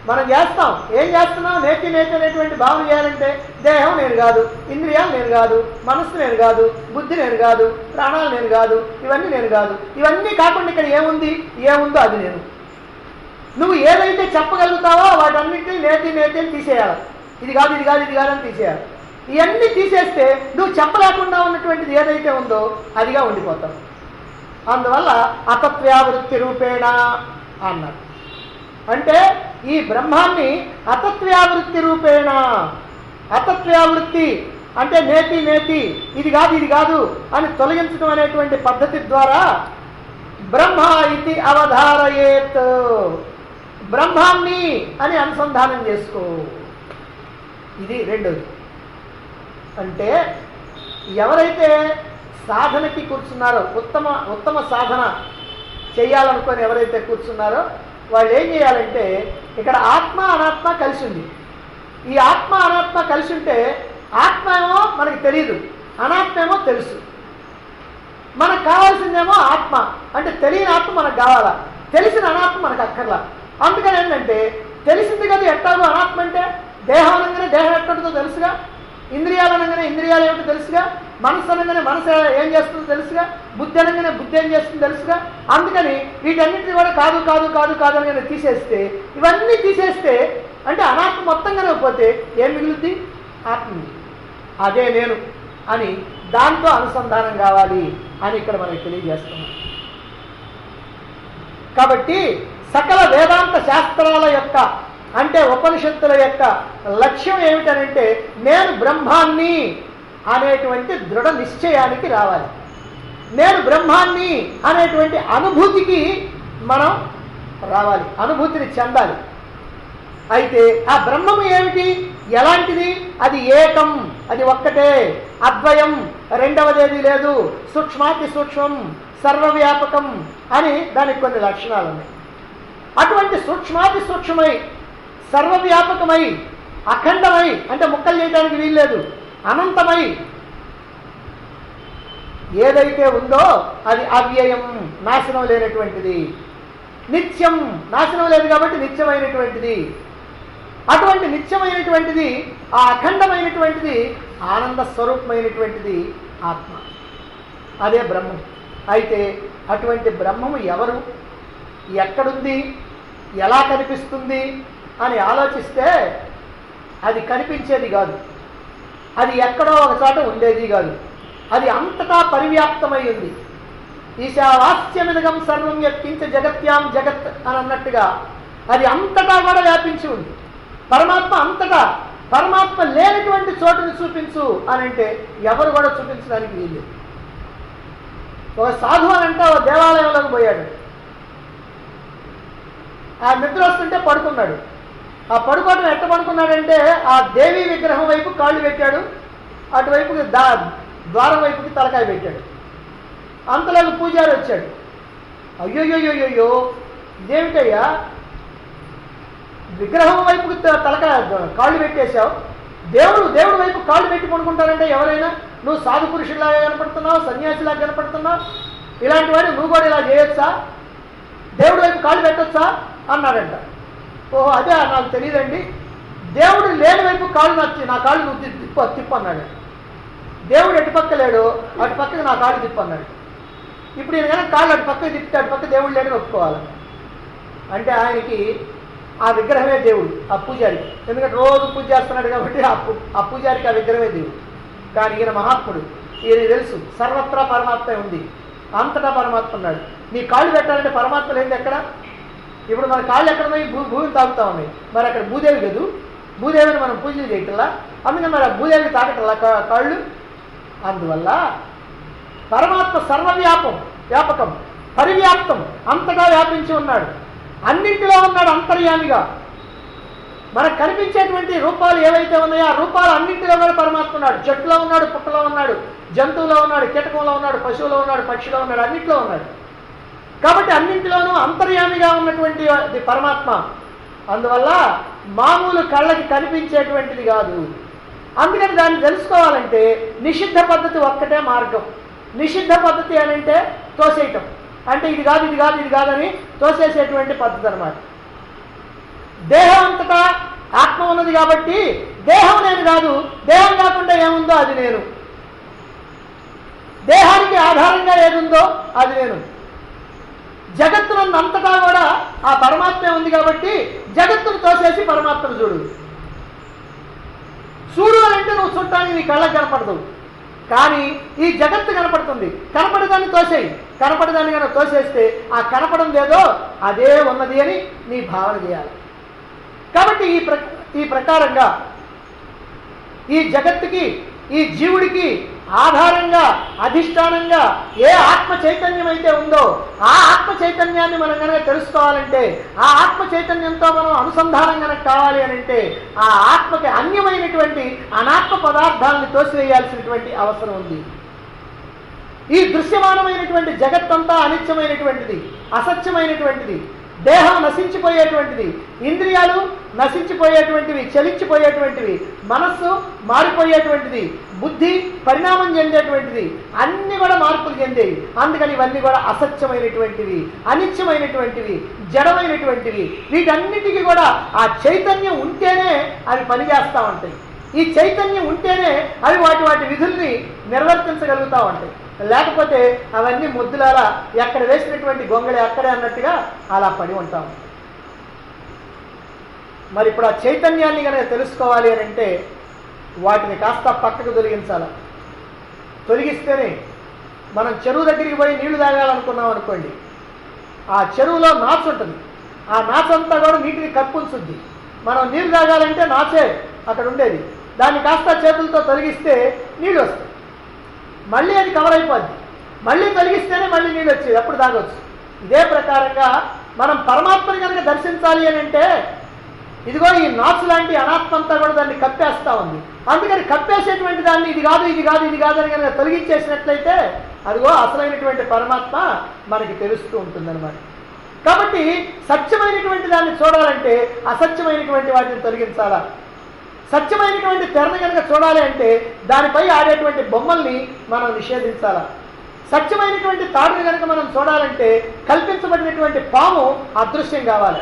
మనం చేస్తాం ఏం చేస్తున్నాం నేతి నేతి అనేటువంటి భావన చేయాలంటే దేహం నేను కాదు ఇంద్రియాలు నేను కాదు మనస్సు నేను కాదు బుద్ధి నేను కాదు ప్రాణాలు నేను కాదు ఇవన్నీ నేను కాదు ఇవన్నీ కాకుండా ఇక్కడ ఏముంది ఏముందో అది నేను నువ్వు ఏదైతే చెప్పగలుగుతావో వాటన్నింటినీ నేతి నేతి అని తీసేయాలి ఇది కాదు ఇది కాదు ఇది కాదు అని తీసేయాలి ఇవన్నీ తీసేస్తే నువ్వు చెప్పలేకుండా ఉన్నటువంటిది ఏదైతే ఉందో అదిగా ఉండిపోతావు అందువల్ల అతత్వ్యావృత్తి రూపేణ అన్నారు అంటే ఈ బ్రహ్మాన్ని అతత్వ్యావృత్తి రూపేణ అతత్వ్యావృత్తి అంటే నేతి నేతి ఇది కాదు ఇది కాదు అని తొలగించడం అనేటువంటి పద్ధతి ద్వారా బ్రహ్మ ఇది అవధారయేత్ బ్రహ్మాన్ని అని అనుసంధానం చేసుకో ఇది రెండోది అంటే ఎవరైతే సాధనకి కూర్చున్నారో ఉత్తమ ఉత్తమ సాధన చేయాలనుకొని ఎవరైతే కూర్చున్నారో వాళ్ళు ఏం చేయాలంటే ఇక్కడ ఆత్మ అనాత్మ కలిసి ఉంది ఈ ఆత్మ అనాత్మ కలిసి ఉంటే ఆత్మ ఏమో మనకి తెలియదు అనాత్మ ఏమో తెలుసు మనకు కావాల్సిందేమో ఆత్మ అంటే తెలియని ఆత్మ మనకు కావాలా తెలిసిన అనాత్మ మనకు అక్కర్లా అందుకని ఏంటంటే తెలిసింది కదా ఎట్టాగో అనాత్మ అంటే దేహం అనగానే దేహం ఎట్టుంటుందో తెలుసుగా ఇంద్రియాలు అనగానే ఇంద్రియాలు ఏమిటో తెలుసుగా మనసు అనగానే మనసు ఏం చేస్తుందో తెలుసుగా బుద్ధి అనగానే బుద్ధి ఏం చేస్తుందో తెలుసుగా అందుకని వీటన్నిటిని కూడా కాదు కాదు కాదు కాదు అనగానే తీసేస్తే ఇవన్నీ తీసేస్తే అంటే అనాత్మ మొత్తంగానే పోతే ఏం మిగులుద్ది ఆత్మ మిగులుద్ది. అదే నేను అని దాంతో అనుసంధానం కావాలి అని ఇక్కడ మనకి తెలియజేస్తున్నాం కాబట్టి సకల వేదాంత శాస్త్రాల యొక్క అంటే ఉపనిషత్తుల యొక్క లక్ష్యం ఏమిటనంటే నేను బ్రహ్మాన్ని అనేటువంటి దృఢ నిశ్చయానికి రావాలి నేను బ్రహ్మాన్ని అనేటువంటి అనుభూతికి మనం రావాలి అనుభూతిని చెందాలి అయితే ఆ బ్రహ్మము ఏమిటి ఎలాంటిది అది ఏకం అది ఒక్కటే అద్వయం రెండవదేది లేదు సూక్ష్మాతి సూక్ష్మం సర్వవ్యాపకం అని దానికి కొన్ని లక్షణాలు ఉన్నాయి అటువంటి సూక్ష్మాతి సూక్ష్మమై సర్వవ్యాపకమై అఖండమై అంటే ముక్కలు చేయడానికి వీల్లేదు అనంతమై ఏదైతే ఉందో అది అవ్యయం నాశనం లేనటువంటిది నిత్యం నాశనం లేదు కాబట్టి నిత్యమైనటువంటిది అటువంటి నిత్యమైనటువంటిది ఆ అఖండమైనటువంటిది ఆనంద స్వరూపమైనటువంటిది ఆత్మ అదే బ్రహ్మం అయితే అటువంటి బ్రహ్మము ఎవరు ఎక్కడుంది ఎలా కనిపిస్తుంది అని ఆలోచిస్తే అది కనిపించేది కాదు అది ఎక్కడో ఒక చోట ఉండేది కాదు అది అంతటా పరివ్యాప్తమై ఉంది ఈశావాస్యమిదగం సర్వం యత్కించ జగత్యాం జగత్ అని అన్నట్టుగా అది అంతటా కూడా వ్యాపించి ఉంది పరమాత్మ అంతటా పరమాత్మ లేనటువంటి చోటుని చూపించు అని అంటే ఎవరు కూడా చూపించడానికి వీలు ఒక సాధువు అని అంటే ఒక దేవాలయంలోకి పోయాడు ఆ నిద్ర వస్తుంటే పడుకున్నాడు ఆ పడుకోవడం ఎట్ట పడుకున్నాడంటే ఆ దేవి విగ్రహం వైపు కాళ్ళు పెట్టాడు అటువైపుకి దా ద్వారం వైపుకి తలకాయ పెట్టాడు అంతలోకి పూజారి వచ్చాడు అయ్యోయ్యోయ్యోయ్యో ఇదేమిటయ్యా విగ్రహం వైపుకి త- తలకాయ కాళ్ళు పెట్టేశావు దేవుడు దేవుడి వైపు కాళ్ళు పెట్టి పడుకుంటారంటే ఎవరైనా నువ్వు సాధు పురుషులాగా కనపడుతున్నావు సన్యాసిలాగా కనపడుతున్నావు ఇలాంటి వాడు నువ్వు కూడా ఇలా చేయొచ్చా దేవుడి వైపు కాళ్ళు పెట్టొచ్చా అన్నాడంట ఓహో అదే నాకు తెలియదండి దేవుడు లేని వైపు కాళ్ళు నచ్చి నా కాళ్ళు నువ్వు తి- తిప్పు తిప్పు అన్నాడు దేవుడు ఎటు పక్క లేడు అటు పక్కకి నా కాళ్ళు తిప్పు అన్నాడు ఇప్పుడు ఈయన కనుక కాళ్ళు అటు పక్కకి తిప్పితే అటు పక్క దేవుడు లేడని ఒప్పుకోవాలి అంటే ఆయనకి ఆ విగ్రహమే దేవుడు ఆ పూజారి ఎందుకంటే రోజు పూజ చేస్తున్నాడు కాబట్టి ఆ పూ- ఆ పూజారికి ఆ విగ్రహమే దేవుడు కానీ ఈయన మహాత్ముడు ఈయన తెలుసు సర్వత్రా పరమాత్మ ఉంది అంతటా పరమాత్మ ఉన్నాడు నీ కాళ్ళు పెట్టాలంటే పరమాత్మ లేనిది ఎక్కడ ఇప్పుడు మన కాళ్ళు ఎక్కడ ఉన్నాయి భూ భూమిని తాగుతా ఉన్నాయి మరి అక్కడ భూదేవి కదూ భూదేవిని మనం పూజలు చేయటంలా అందుకని మరి ఆ భూదేవిని తాకటల్లా కా- కాళ్ళు అందువల్ల పరమాత్మ సర్వవ్యాపం వ్యాపకం పరివ్యాప్తం అంతటా వ్యాపించి ఉన్నాడు అన్నింటిలో ఉన్నాడు అంతర్యామిగా మనకు కనిపించేటువంటి రూపాలు ఏవైతే ఉన్నాయో ఆ రూపాలు అన్నింటిలో కూడా పరమాత్మ ఉన్నాడు చెట్టులో ఉన్నాడు పుట్టలో ఉన్నాడు జంతువులో ఉన్నాడు కీటకంలో ఉన్నాడు పశువులో ఉన్నాడు పక్షిలో ఉన్నాడు అన్నింటిలో ఉన్నాడు కాబట్టి అన్నింటిలోనూ అంతర్యామిగా ఉన్నటువంటి అది పరమాత్మ అందువల్ల మామూలు కళ్ళకి కనిపించేటువంటిది కాదు అందుకని దాన్ని తెలుసుకోవాలంటే నిషిద్ధ పద్ధతి ఒక్కటే మార్గం నిషిద్ధ పద్ధతి అని అంటే తోసేయటం అంటే ఇది కాదు ఇది కాదు ఇది కాదని తోసేసేటువంటి పద్ధతి అనమాట దేహం అంతటా ఆత్మ ఉన్నది కాబట్టి దేహం నేను కాదు దేహం కాకుండా ఏముందో అది నేను దేహానికి ఆధారంగా ఏదుందో అది నేను జగత్తునంతటా కూడా ఆ పరమాత్మే ఉంది కాబట్టి జగత్తును తోసేసి పరమాత్మను చూడు చూడు అని అంటే నువ్వు చూడటానికి నీ కళ్ళకు కనపడదు కానీ ఈ జగత్తు కనపడుతుంది కనపడదాన్ని తోసేయి కనపడదాన్ని కనుక తోసేస్తే ఆ కనపడం లేదో అదే ఉన్నది అని నీ భావన చేయాలి కాబట్టి ఈ ప్ర ఈ ప్రకారంగా ఈ జగత్తుకి ఈ జీవుడికి ఆధారంగా అధిష్టానంగా ఏ ఆత్మ చైతన్యం అయితే ఉందో ఆ ఆత్మ చైతన్యాన్ని మనం కనుక తెలుసుకోవాలంటే ఆ ఆత్మ చైతన్యంతో మనం అనుసంధానం కనుక కావాలి అని అంటే ఆ ఆత్మకి అన్యమైనటువంటి అనాత్మ పదార్థాలను తోసివేయాల్సినటువంటి అవసరం ఉంది ఈ దృశ్యమానమైనటువంటి జగత్తంతా అనిత్యమైనటువంటిది అసత్యమైనటువంటిది దేహం నశించిపోయేటువంటిది ఇంద్రియాలు నశించిపోయేటువంటివి చలించిపోయేటువంటివి మనస్సు మారిపోయేటువంటిది బుద్ధి పరిణామం చెందేటువంటిది అన్ని కూడా మార్పులు చెందేవి అందుకని ఇవన్నీ కూడా అసత్యమైనటువంటివి అనిత్యమైనటువంటివి జడమైనటువంటివి వీటన్నిటికీ కూడా ఆ చైతన్యం ఉంటేనే అవి పనిచేస్తూ ఉంటాయి ఈ చైతన్యం ఉంటేనే అవి వాటి వాటి విధుల్ని నిర్వర్తించగలుగుతూ ఉంటాయి లేకపోతే అవన్నీ ముద్దులారా ఎక్కడ వేసినటువంటి గొంగళి అక్కడే అన్నట్టుగా అలా పడి ఉంటాం మరి ఇప్పుడు ఆ చైతన్యాన్ని కనుక తెలుసుకోవాలి అని అంటే వాటిని కాస్త పక్కకు తొలగించాల తొలగిస్తేనే మనం చెరువు దగ్గరికి పోయి నీళ్లు తాగాలనుకున్నాం అనుకోండి ఆ చెరువులో నాచు ఉంటుంది ఆ నాచు అంతా కూడా నీటిని కప్పుంచుద్ది మనం నీరు తాగాలంటే నాచే అక్కడ ఉండేది దాన్ని కాస్త చేతులతో తొలగిస్తే నీళ్ళు వస్తాయి మళ్ళీ అది కవర్ అయిపోద్ది మళ్ళీ తొలగిస్తేనే మళ్ళీ నీళ్ళు వచ్చేది అప్పుడు తాగొచ్చు ఇదే ప్రకారంగా మనం పరమాత్మని కనుక దర్శించాలి అని అంటే ఇదిగో ఈ నాచు లాంటి అనాత్మ అంతా కూడా దాన్ని కప్పేస్తా ఉంది అందుకని కప్పేసేటువంటి దాన్ని ఇది కాదు ఇది కాదు ఇది కాదు అని కనుక తొలగించేసినట్లయితే అదిగో అసలైనటువంటి పరమాత్మ మనకి తెలుస్తూ ఉంటుందన్నమాట కాబట్టి సత్యమైనటువంటి దాన్ని చూడాలంటే అసత్యమైనటువంటి వాటిని తొలగించాలా సత్యమైనటువంటి తెరను కనుక చూడాలి అంటే దానిపై ఆడేటువంటి బొమ్మల్ని మనం నిషేధించాలా సత్యమైనటువంటి తాడుని కనుక మనం చూడాలంటే కల్పించబడినటువంటి పాము అదృశ్యం కావాలి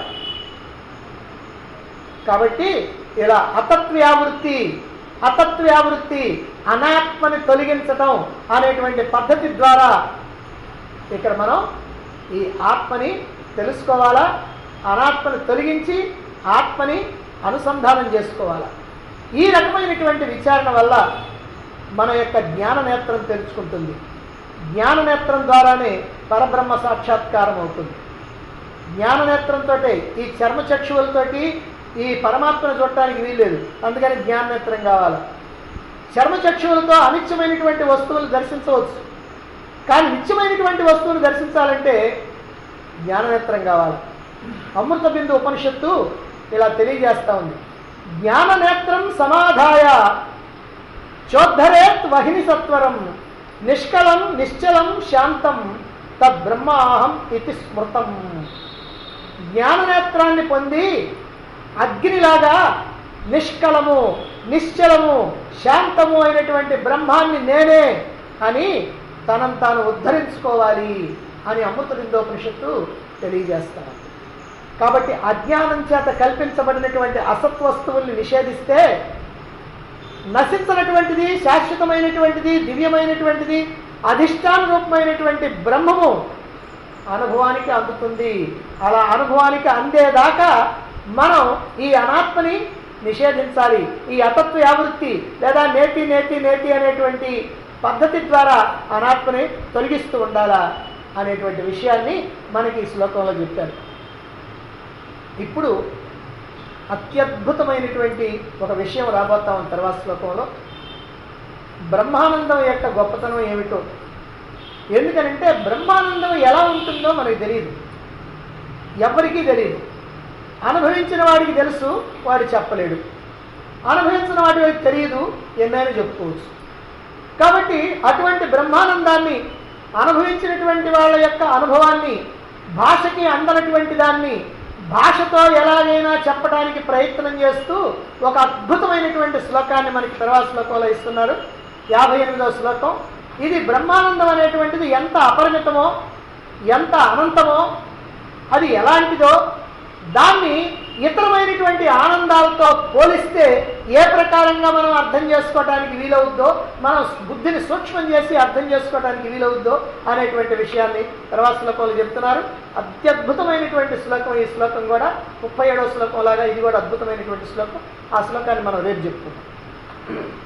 కాబట్టి ఇలా అతత్వ్యావృత్తి అతత్వ్యావృత్తి అనాత్మని తొలగించటం అనేటువంటి పద్ధతి ద్వారా ఇక్కడ మనం ఈ ఆత్మని తెలుసుకోవాలా అనాత్మని తొలగించి ఆత్మని అనుసంధానం చేసుకోవాలా ఈ రకమైనటువంటి విచారణ వల్ల మన యొక్క జ్ఞాన నేత్రం తెరుచుకుంటుంది జ్ఞాన నేత్రం ద్వారానే పరబ్రహ్మ సాక్షాత్కారం అవుతుంది జ్ఞాన నేత్రంతో ఈ చర్మచక్షువులతోటి ఈ పరమాత్మను చూడటానికి వీల్లేదు అందుకని జ్ఞాన నేత్రం కావాలి చర్మచక్షువులతో అనిత్యమైనటువంటి వస్తువులు దర్శించవచ్చు కానీ నిత్యమైనటువంటి వస్తువులు దర్శించాలంటే జ్ఞాననేత్రం కావాలి అమృత బిందు ఉపనిషత్తు ఇలా తెలియజేస్తా ఉంది జ్ఞాననేత్రం సమాధాయ చోద్ధరేత్ వహిని సత్వరం నిష్కలం నిశ్చలం శాంతం తద్బ్రహ్మాహం ఇది స్మృతం జ్ఞాననేత్రాన్ని పొంది అగ్నిలాగా నిష్కలము నిశ్చలము శాంతము అయినటువంటి బ్రహ్మాన్ని నేనే అని తనను తాను ఉద్ధరించుకోవాలి అని అమృత బిందోపనిషత్తు తెలియజేస్తారు కాబట్టి అజ్ఞానం చేత కల్పించబడినటువంటి అసత్ వస్తువుల్ని నిషేధిస్తే నశించినటువంటిది శాశ్వతమైనటువంటిది దివ్యమైనటువంటిది అధిష్టాన రూపమైనటువంటి బ్రహ్మము అనుభవానికి అందుతుంది అలా అనుభవానికి అందేదాకా మనం ఈ అనాత్మని నిషేధించాలి ఈ అతత్వ యావృత్తి లేదా నేతి నేతి నేతి అనేటువంటి పద్ధతి ద్వారా అనాత్మని తొలగిస్తూ ఉండాలా అనేటువంటి విషయాన్ని మనకి ఈ శ్లోకంలో చెప్పారు ఇప్పుడు అత్యద్భుతమైనటువంటి ఒక విషయం రాబోతాం తర్వాత శ్లోకంలో బ్రహ్మానందం యొక్క గొప్పతనం ఏమిటో ఎందుకనంటే బ్రహ్మానందం ఎలా ఉంటుందో మనకు తెలియదు ఎవరికీ తెలియదు అనుభవించిన వాడికి తెలుసు వాడు చెప్పలేడు అనుభవించిన వాడికి తెలియదు ఎన్నైనా చెప్పుకోవచ్చు కాబట్టి అటువంటి బ్రహ్మానందాన్ని అనుభవించినటువంటి వాళ్ళ యొక్క అనుభవాన్ని భాషకి అందనటువంటి దాన్ని భాషతో ఎలాగైనా చెప్పడానికి ప్రయత్నం చేస్తూ ఒక అద్భుతమైనటువంటి శ్లోకాన్ని మనకి తర్వాత శ్లోకంలో ఇస్తున్నారు యాభై ఎనిమిదవ శ్లోకం ఇది బ్రహ్మానందం అనేటువంటిది ఎంత అపరిమితమో ఎంత అనంతమో అది ఎలాంటిదో దాన్ని ఇతరమైనటువంటి ఆనందాలతో పోలిస్తే ఏ ప్రకారంగా మనం అర్థం చేసుకోవడానికి వీలవుద్దో మనం బుద్ధిని సూక్ష్మం చేసి అర్థం చేసుకోవడానికి వీలవుద్దో అనేటువంటి విషయాన్ని తర్వాత శ్లోకంలో చెప్తున్నారు అత్యద్భుతమైనటువంటి శ్లోకం ఈ శ్లోకం కూడా ముప్పై ఏడవ శ్లోకం లాగా ఇది కూడా అద్భుతమైనటువంటి శ్లోకం ఆ శ్లోకాన్ని మనం రేపు చెప్పుకుందాం